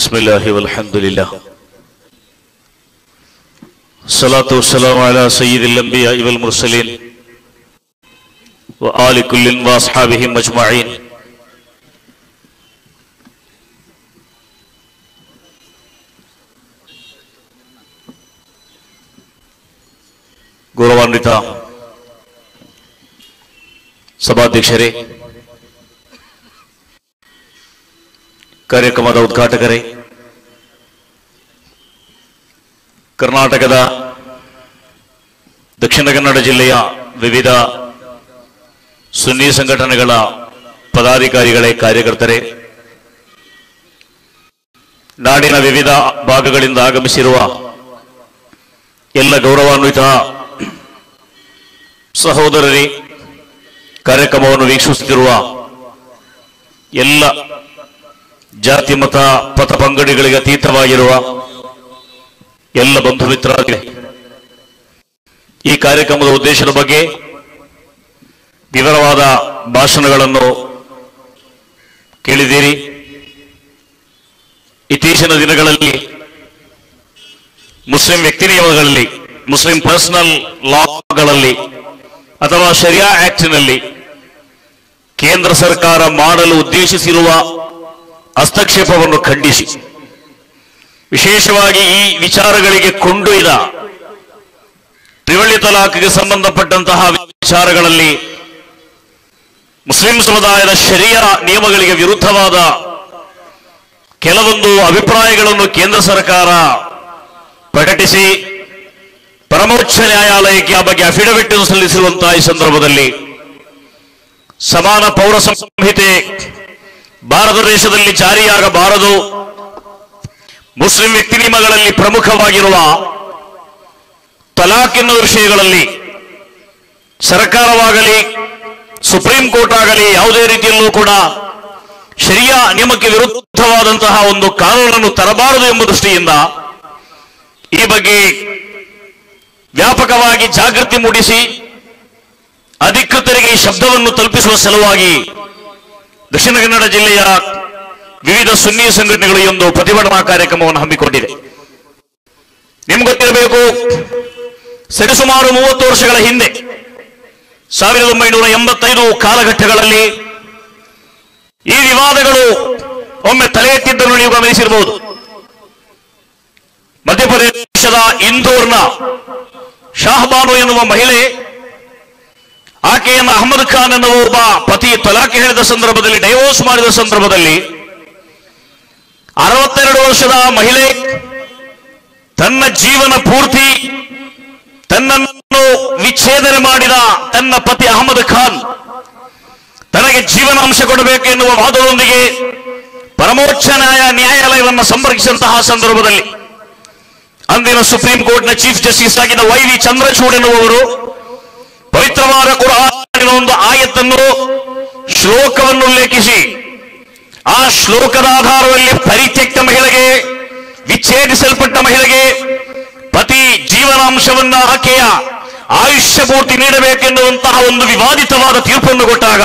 بسم الله والحمد لله الصلاة والسلام على سيد الأنبياء والمرسلين وآل كل وأصحابهم أجمعين ಗೌರವಾನ್ವಿತ ಸಭಾಧ್ಯಕ್ಷರೇ ಕಾರ್ಯಕ್ರಮದ ಉದ್ಘಾಟಕರೇ ಕರ್ನಾಟಕದ ದಕ್ಷಿಣ ಕನ್ನಡ ಜಿಲ್ಲೆಯ ವಿವಿಧ ಸುನ್ನಿ ಸಂಘಟನೆಗಳ ಪದಾಧಿಕಾರಿಗಳೇ ಕಾರ್ಯಕರ್ತರೇ ನಾಡಿನ ವಿವಿಧ ಭಾಗಗಳಿಂದ ಆಗಮಿಸಿರುವ ಎಲ್ಲ ಗೌರವಾನ್ವಿತ ಸಹೋದರರೇ ಕಾರ್ಯಕ್ರಮವನ್ನು ವೀಕ್ಷಿಸುತ್ತಿರುವ ಎಲ್ಲ ಜಾತಿ ಮತ ಪಥ ಪಂಗಡಿಗಳಿಗೆ ಅತೀತವಾಗಿರುವ ಎಲ್ಲ ಬಂಧು ಮಿತ್ರರಿಗೆ ಈ ಕಾರ್ಯಕ್ರಮದ ಉದ್ದೇಶದ ಬಗ್ಗೆ ವಿವರವಾದ ಭಾಷಣಗಳನ್ನು ಕೇಳಿದ್ದೀರಿ ಇತ್ತೀಚಿನ ದಿನಗಳಲ್ಲಿ ಮುಸ್ಲಿಂ ವ್ಯಕ್ತಿ ನಿಯಮಗಳಲ್ಲಿ ಮುಸ್ಲಿಂ ಪರ್ಸನಲ್ ಲಾಗಳಲ್ಲಿ ಅಥವಾ ಶರಿಯಾ ಆಕ್ಟ್ನಲ್ಲಿ ಕೇಂದ್ರ ಸರ್ಕಾರ ಮಾಡಲು ಉದ್ದೇಶಿಸಿರುವ ಹಸ್ತಕ್ಷೇಪವನ್ನು ಖಂಡಿಸಿ ವಿಶೇಷವಾಗಿ ಈ ವಿಚಾರಗಳಿಗೆ ಕೊಂಡೊಯ್ದ ತ್ರಿವಳಿ ತಲಾಖಿಗೆ ಸಂಬಂಧಪಟ್ಟಂತಹ ವಿಚಾರಗಳಲ್ಲಿ ಮುಸ್ಲಿಂ ಸಮುದಾಯದ ಶರಿಯ ನಿಯಮಗಳಿಗೆ ವಿರುದ್ಧವಾದ ಕೆಲವೊಂದು ಅಭಿಪ್ರಾಯಗಳನ್ನು ಕೇಂದ್ರ ಸರ್ಕಾರ ಪ್ರಕಟಿಸಿ ಪರಮೋಚ್ಚ ನ್ಯಾಯಾಲಯಕ್ಕೆ ಆ ಬಗ್ಗೆ ಅಫಿಡವಿಟ್ ಅನ್ನು ಸಲ್ಲಿಸಿರುವಂತಹ ಈ ಸಂದರ್ಭದಲ್ಲಿ ಸಮಾನ ಪೌರ ಸಂಹಿತೆ ಭಾರತ ದೇಶದಲ್ಲಿ ಜಾರಿಯಾಗಬಾರದು ಮುಸ್ಲಿಂ ವ್ಯಕ್ತಿ ನಿಯಮಗಳಲ್ಲಿ ಪ್ರಮುಖವಾಗಿರುವ ತಲಾಕ್ ಎನ್ನುವ ವಿಷಯಗಳಲ್ಲಿ ಸರ್ಕಾರವಾಗಲಿ ಸುಪ್ರೀಂ ಕೋರ್ಟ್ ಆಗಲಿ ಯಾವುದೇ ರೀತಿಯಲ್ಲೂ ಕೂಡ ಶರಿಯಾ ನಿಯಮಕ್ಕೆ ವಿರುದ್ಧವಾದಂತಹ ಒಂದು ಕಾನೂನನ್ನು ತರಬಾರದು ಎಂಬ ದೃಷ್ಟಿಯಿಂದ ಈ ಬಗ್ಗೆ ವ್ಯಾಪಕವಾಗಿ ಜಾಗೃತಿ ಮೂಡಿಸಿ ಅಧಿಕೃತರಿಗೆ ಈ ಶಬ್ದವನ್ನು ತಲುಪಿಸುವ ಸಲುವಾಗಿ ದಕ್ಷಿಣ ಕನ್ನಡ ಜಿಲ್ಲೆಯ ವಿವಿಧ ಸುನ್ನಿ ಸಂಘಟನೆಗಳು ಈ ಒಂದು ಪ್ರತಿಭಟನಾ ಕಾರ್ಯಕ್ರಮವನ್ನು ಹಮ್ಮಿಕೊಂಡಿದೆ ನಿಮ್ಗೆ ಗೊತ್ತಿರಬೇಕು ಸರಿಸುಮಾರು ಮೂವತ್ತು ವರ್ಷಗಳ ಹಿಂದೆ ಸಾವಿರದ ಒಂಬೈನೂರ ಎಂಬತ್ತೈದು ಕಾಲಘಟ್ಟಗಳಲ್ಲಿ ಈ ವಿವಾದಗಳು ಒಮ್ಮೆ ತಲೆ ಎತ್ತಿದ್ದನ್ನು ನೀವು ಗಮನಿಸಿರಬಹುದು ಮಧ್ಯಪ್ರದೇಶದ ಇಂದೋರ್ನ ಶಾಹಬಾನು ಎನ್ನುವ ಮಹಿಳೆ ಆಕೆಯನ್ನು ಅಹಮದ್ ಖಾನ್ ಎನ್ನುವ ಒಬ್ಬ ಪತಿ ತಲಾಖ್ ಹೇಳಿದ ಸಂದರ್ಭದಲ್ಲಿ ಡೈವೋರ್ಸ್ ಮಾಡಿದ ಸಂದರ್ಭದಲ್ಲಿ ಅರವತ್ತೆರಡು ವರ್ಷದ ಮಹಿಳೆ ತನ್ನ ಜೀವನ ಪೂರ್ತಿ ತನ್ನನ್ನು ವಿಚ್ಛೇದನೆ ಮಾಡಿದ ತನ್ನ ಪತಿ ಅಹಮದ್ ಖಾನ್ ತನಗೆ ಜೀವನಾಂಶ ಕೊಡಬೇಕು ಎನ್ನುವ ವಾದದೊಂದಿಗೆ ಪರಮೋಚ್ಚ ನ್ಯಾಯ ನ್ಯಾಯಾಲಯವನ್ನು ಸಂಪರ್ಕಿಸಿದಂತಹ ಸಂದರ್ಭದಲ್ಲಿ ಅಂದಿನ ಸುಪ್ರೀಂ ಕೋರ್ಟ್ನ ಚೀಫ್ ಜಸ್ಟಿಸ್ ಆಗಿದ್ದ ವೈ ವಿ ಚಂದ್ರಚೂಡ್ ಎನ್ನುವವರು ಪವಿತ್ರವಾದ ಕುರಾನಿನ ಒಂದು ಆಯತ್ತನ್ನು ಶ್ಲೋಕವನ್ನು ಉಲ್ಲೇಖಿಸಿ ಆ ಶ್ಲೋಕದ ಆಧಾರದಲ್ಲಿ ಪರಿತ್ಯಕ್ತ ಮಹಿಳೆಗೆ ವಿಚ್ಛೇದಿಸಲ್ಪಟ್ಟ ಮಹಿಳೆಗೆ ಪತಿ ಜೀವನಾಂಶವನ್ನ ಆಕೆಯ ಆಯುಷ್ಯ ಪೂರ್ತಿ ನೀಡಬೇಕೆನ್ನುವಂತಹ ಒಂದು ವಿವಾದಿತವಾದ ತೀರ್ಪನ್ನು ಕೊಟ್ಟಾಗ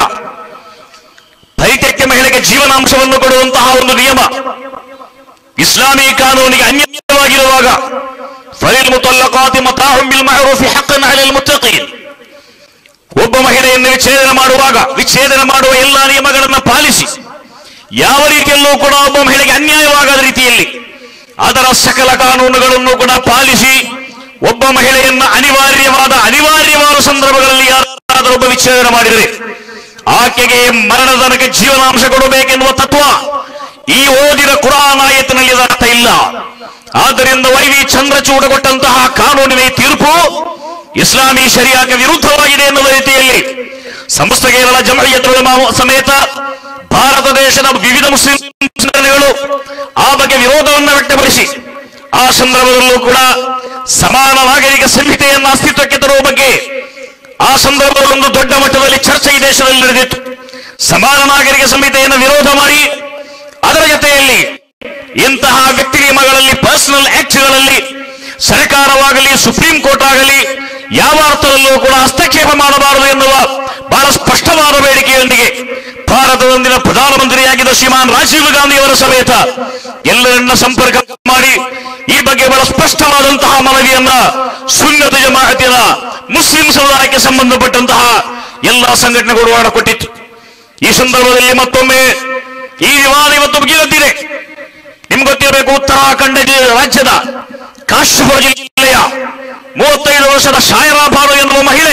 ಪರಿತ್ಯಕ್ತ ಮಹಿಳೆಗೆ ಜೀವನಾಂಶವನ್ನು ಕೊಡುವಂತಹ ಒಂದು ನಿಯಮ ಇಸ್ಲಾಮಿ ಕಾನೂನಿಗೆ ಅನ್ಯವಾಗಿರುವಾಗ ಫಲಿಲ್ ಮುತಲ್ಲಕಾತಿ ಮತಾಹುಂ ಬಿಲ್ ಮಅರೂಫಿ ಹಕ್ಕನ್ ಅಲಲ್ ಮುತ್ತಕೀನ್ ಒಬ್ಬ ಮಹಿಳೆಯನ್ನು ವಿಚ್ಛೇದನ ಮಾಡುವಾಗ ವಿಚ್ಛೇದನ ಮಾಡುವ ಎಲ್ಲ ನಿಯಮಗಳನ್ನು ಪಾಲಿಸಿ ಯಾವ ರೀತಿಯಲ್ಲೂ ಕೂಡ ಒಬ್ಬ ಮಹಿಳೆಗೆ ಅನ್ಯಾಯವಾಗದ ರೀತಿಯಲ್ಲಿ ಅದರ ಸಕಲ ಕಾನೂನುಗಳನ್ನು ಕೂಡ ಪಾಲಿಸಿ ಒಬ್ಬ ಮಹಿಳೆಯನ್ನ ಅನಿವಾರ್ಯವಾದ ಅನಿವಾರ್ಯವಾದ ಸಂದರ್ಭಗಳಲ್ಲಿ ಯಾರಾದರೂ ಒಬ್ಬ ವಿಚ್ಛೇದನ ಮಾಡಿದರೆ ಆಕೆಗೆ ಮರಣದನಕ್ಕೆ ಜೀವನಾಂಶ ಕೊಡಬೇಕೆನ್ನುವ ತತ್ವ ಈ ಓದಿದ ಕುರಾನ್ ಆಯತ್ತಿನಲ್ಲಿ ಅದರ ಅರ್ಥ ಇಲ್ಲ ಆದ್ದರಿಂದ ವೈ ವಿ ಚಂದ್ರಚೂಡ ಕೊಟ್ಟಂತಹ ಕಾನೂನಿನ ಈ ತೀರ್ಪು ಇಸ್ಲಾಮಿ ಶರಿಯಾಕ್ಕೆ ವಿರುದ್ಧವಾಗಿದೆ ಎನ್ನುವ ರೀತಿಯಲ್ಲಿ ಸಮಸ್ತ ಕೇರಳ ಜಮಳಿಯತುಳ ಸಮೇತ ಭಾರತ ದೇಶದ ವಿವಿಧ ಮುಸ್ಲಿಂ ಸಂಘಟನೆಗಳು ಆ ಬಗ್ಗೆ ವಿರೋಧವನ್ನು ವ್ಯಕ್ತಪಡಿಸಿ ಆ ಸಂದರ್ಭದಲ್ಲೂ ಕೂಡ ಸಮಾನ ನಾಗರಿಕ ಸಂಹಿತೆಯನ್ನು ಅಸ್ತಿತ್ವಕ್ಕೆ ತರುವ ಬಗ್ಗೆ ಆ ಸಂದರ್ಭದಲ್ಲಿ ಒಂದು ದೊಡ್ಡ ಮಟ್ಟದಲ್ಲಿ ಚರ್ಚೆ ಈ ದೇಶದಲ್ಲಿ ನಡೆದಿತ್ತು ಸಮಾನ ನಾಗರಿಕ ಸಂಹಿತೆಯನ್ನು ವಿರೋಧ ಮಾಡಿ ಅದರ ಜೊತೆಯಲ್ಲಿ ಇಂತಹ ವ್ಯಕ್ತಿ ನಿಯಮಗಳಲ್ಲಿ ಪರ್ಸನಲ್ ಆಕ್ಟ್ಗಳಲ್ಲಿ ಸರ್ಕಾರವಾಗಲಿ ಸುಪ್ರೀಂ ಕೋರ್ಟ್ ಆಗಲಿ ಯಾವ ಅರ್ಥದಲ್ಲೂ ಕೂಡ ಹಸ್ತಕ್ಷೇಪ ಮಾಡಬಾರದು ಎನ್ನುವ ಬಹಳ ಸ್ಪಷ್ಟವಾದ ಬೇಡಿಕೆಯೊಂದಿಗೆ ಭಾರತ ಭಾರತದೊಂದಿನ ಪ್ರಧಾನಮಂತ್ರಿಯಾಗಿದ್ದ ಶ್ರೀಮಾನ್ ರಾಜೀವ್ ಗಾಂಧಿ ಅವರ ಸಮೇತ ಎಲ್ಲರನ್ನ ಸಂಪರ್ಕ ಮಾಡಿ ಈ ಬಗ್ಗೆ ಬಹಳ ಸ್ಪಷ್ಟವಾದಂತಹ ಮನವಿಯನ್ನ ಸುನ್ನತ ಜಮಾಅತಿನ ಮುಸ್ಲಿಂ ಸಮುದಾಯಕ್ಕೆ ಸಂಬಂಧಪಟ್ಟಂತಹ ಎಲ್ಲಾ ಸಂಘಟನೆಗಳು ಮಾಡಿಕೊಟ್ಟಿತ್ತು ಈ ಸಂದರ್ಭದಲ್ಲಿ ಮತ್ತೊಮ್ಮೆ ಈ ವಿವಾದ ಇವತ್ತು ಮುಗಿಯುತ್ತಿದೆ ನಿಮ್ಗೆ ಗೊತ್ತಿರಬೇಕು ಉತ್ತರಾಖಂಡ ಜಿ- ರಾಜ್ಯದ ಕಾಶ್ಮೀರ ಜಿಲ್ಲೆಯ ಮೂವತ್ತೈದು ವರ್ಷದ ಶಾಯರಾ ಬಾನು ಎನ್ನುವ ಮಹಿಳೆ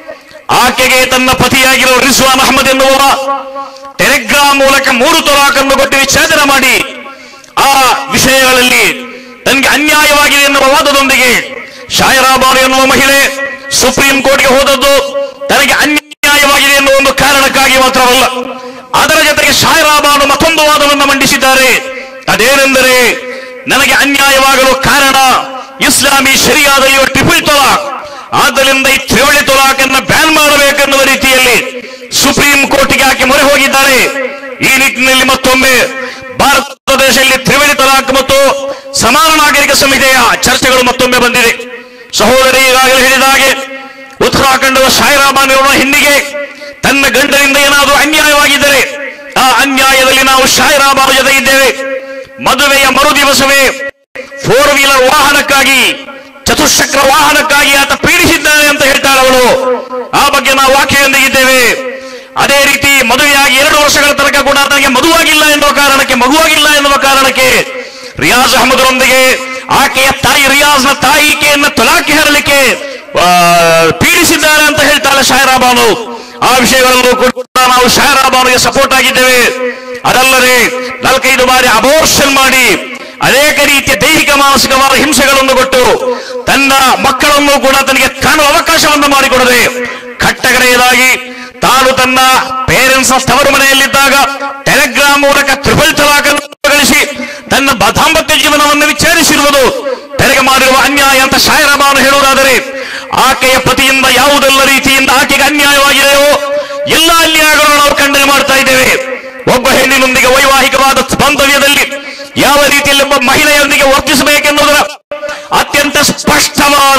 ಆಕೆಗೆ ತನ್ನ ಪತಿಯಾಗಿರುವ ರಿಜ್ವಾನ್ ಅಹಮದ್ ಎನ್ನುವ ಟೆಲಿಗ್ರಾಮ್ ಮೂಲಕ ಮೂರು ತೊಲಾಕನ್ನು ಕೊಟ್ಟು ವಿಚ್ಛೇದನ ಮಾಡಿ ಆ ವಿಷಯಗಳಲ್ಲಿ ತನಗೆ ಅನ್ಯಾಯವಾಗಿದೆ ಎನ್ನುವ ವಾದದೊಂದಿಗೆ ಶಾಯರಾ ಬಾನು ಎನ್ನುವ ಮಹಿಳೆ ಸುಪ್ರೀಂ ಕೋರ್ಟ್ಗೆ ಹೋದದ್ದು ತನಗೆ ಅನ್ಯಾಯವಾಗಿದೆ ಎನ್ನುವ ಒಂದು ಕಾರಣಕ್ಕಾಗಿ ಮಾತ್ರವಲ್ಲ ಅದರ ಜೊತೆಗೆ ಶಾಯರಾ ಬಾನು ಮತ್ತೊಂದು ವಾದವನ್ನು ಮಂಡಿಸಿದ್ದಾರೆ ಅದೇನೆಂದರೆ ನನಗೆ ಅನ್ಯಾಯವಾಗಲು ಕಾರಣ ಇಸ್ಲಾಮಿ ಶರಿಯಾದಲ್ಲಿ ಟ್ರಿಪಲ್ ತೊಲಾಕ್ ಆದ್ದರಿಂದ ಈ ತ್ರಿವಳಿ ತೊಲಾಕನ್ನ ಬ್ಯಾನ್ ಮಾಡಬೇಕೆನ್ನುವ ರೀತಿಯಲ್ಲಿ ಸುಪ್ರೀಂ ಕೋರ್ಟ್ಗೆ ಆಕೆ ಮೊರೆ ಹೋಗಿದ್ದಾರೆ ಈ ನಿಟ್ಟಿನಲ್ಲಿ ಮತ್ತೊಮ್ಮೆ ಭಾರತ ದೇಶದಲ್ಲಿ ತ್ರಿವಳಿ ತಲಾಕ್ ಮತ್ತು ಸಮಾನ ನಾಗರಿಕ ಸಂಹಿತೆಯ ಚರ್ಚೆಗಳು ಮತ್ತೊಮ್ಮೆ ಬಂದಿದೆ ಸಹೋದರಿ ಈಗಾಗಲೇ ಹೇಳಿದ ಹಾಗೆ ಉತ್ತರಾಖಂಡದ ಶಾಯರಾಬಾನ್ ಇರುವ ಹೆಣ್ಣಿಗೆ ತನ್ನ ಗಂಡನಿಂದ ಏನಾದರೂ ಅನ್ಯಾಯವಾಗಿದ್ದರೆ ಆ ಅನ್ಯಾಯದಲ್ಲಿ ನಾವು ಶಾಯರಾಬಾನ್ ಜೊತೆ ಇದ್ದೇವೆ ಮದುವೆಯ ಮರು ದಿವಸವೇ ಫೋರ್ ವೀಲರ್ ವಾಹನಕ್ಕಾಗಿ ಚತುಷ್ಚಕ್ರ ವಾಹನಕ್ಕಾಗಿ ಆತ ಪೀಡಿಸಿದ್ದಾನೆ ಅಂತ ಹೇಳ್ತಾಳೆ ಅವಳು ಆ ಬಗ್ಗೆ ನಾವು ವಾಕ್ಯದೊಂದಿಗಿದ್ದೇವೆ ಅದೇ ರೀತಿ ಮದುವೆಯಾಗಿ ಎರಡು ವರ್ಷಗಳ ತನಕ ಕೂಡ ಆತನಿಗೆ ಮದುವಾಗಿಲ್ಲ ಎನ್ನುವ ಕಾರಣಕ್ಕೆ ಮಗುವಾಗಿಲ್ಲ ಎನ್ನುವ ಕಾರಣಕ್ಕೆ ರಿಯಾಜ್ ಅಹಮದ್ರೊಂದಿಗೆ ಆಕೆಯ ತಾಯಿ ರಿಯಾಜ್ನ ತಾಯಿ ಈಕೆಯನ್ನ ತಲಾಖಿ ಹೇರಲಿಕ್ಕೆ ಆ, ಪೀಡಿಸಿದ್ದಾರೆ ಅಂತ ಹೇಳ್ತಾಳೆ ಶಾಯರಾಬಾನು ಆ ವಿಷಯಗಳಲ್ಲೂ ಕೂಡ ನಾವು ಶಾಯರಾಬಾನುಗೆ ಸಪೋರ್ಟ್ ಆಗಿದ್ದೇವೆ ಅದಲ್ಲದೆ ನಾಲ್ಕೈದು ಬಾರಿ ಅಬೋರ್ಷನ್ ಮಾಡಿ ಅನೇಕ ರೀತಿಯ ದೈಹಿಕ ಮಾನಸಿಕವಾದ ಹಿಂಸೆಗಳನ್ನು ಕೊಟ್ಟು ತನ್ನ ಮಕ್ಕಳನ್ನು ಕೂಡ ತನಗೆ ಕಾಣುವ ಅವಕಾಶವನ್ನು ಮಾಡಿಕೊಡದೆ ಕಟ್ಟಗಡೆಯದಾಗಿ ತಾನು ತನ್ನ ಪೇರೆಂಟ್ಸ್ ತವರು ಮನೆಯಲ್ಲಿದ್ದಾಗ ಟೆಲಿಗ್ರಾಮ್ ಮೂಲಕ ತ್ರಿಪಲ್ ತಲಾಖನ್ನು ಗಳಿಸಿ ತನ್ನ ಬ- ದಾಂಪತ್ಯ ಜೀವನವನ್ನು ವಿಚಾರಿಸಿರುವುದು ತೆರೆಗೆ ಮಾಡಿರುವ ಅನ್ಯಾಯ ಅಂತ ಶಾಯರಬಾನು ಹೇಳುವುದಾದರೆ ಆಕೆಯ ಪತಿಯಿಂದ ಯಾವುದೆಲ್ಲ ರೀತಿಯಿಂದ ಆಕೆಗೆ ಅನ್ಯಾಯವಾಗಿದೆಯೋ ಎಲ್ಲ ಅನ್ಯಾಯಗಳನ್ನು ನಾವು ಖಂಡನೆ ಮಾಡ್ತಾ ಇದ್ದೇವೆ ಒಬ್ಬ ಹೆಣ್ಣಿನೊಂದಿಗೆ ವೈವಾಹಿಕವಾದ ಬಾಂಧವ್ಯದಲ್ಲಿ ಯಾವ ರೀತಿಯಲ್ಲಿ ಒಬ್ಬ ಮಹಿಳೆಯೊಂದಿಗೆ ವರ್ತಿಸಬೇಕೆನ್ನುವುದರ ಅತ್ಯಂತ ಸ್ಪಷ್ಟವಾದ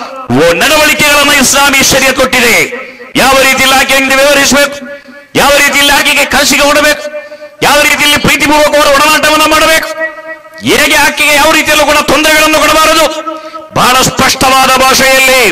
ಓ- ನಡವಳಿಕೆಗಳನ್ನು ಇಸ್ಲಾಮಿ ಶರೀರ ಕೊಟ್ಟಿದೆ ಯಾವ ರೀತಿಯಲ್ಲಿ ಆಕೆಯಿಂದ ವ್ಯವಹರಿಸಬೇಕು ಯಾವ ರೀತಿಯಲ್ಲಿ ಆಕೆಗೆ ಕನಸಿಗೆ ಉಡಬೇಕು ಯಾವ ರೀತಿಯಲ್ಲಿ ಪ್ರೀತಿಪೂರ್ವಕವಾದ ಒಡನಾಟವನ್ನು ಮಾಡಬೇಕು ಹೇಗೆ ಆಕೆಗೆ ಯಾವ ರೀತಿಯಲ್ಲೂ ಕೂಡ ತೊಂದರೆಗಳನ್ನು ಕೊಡಬಾರದು ಬಹಳ ಸ್ಪಷ್ಟವಾದ ಭಾಷೆಯಲ್ಲಿ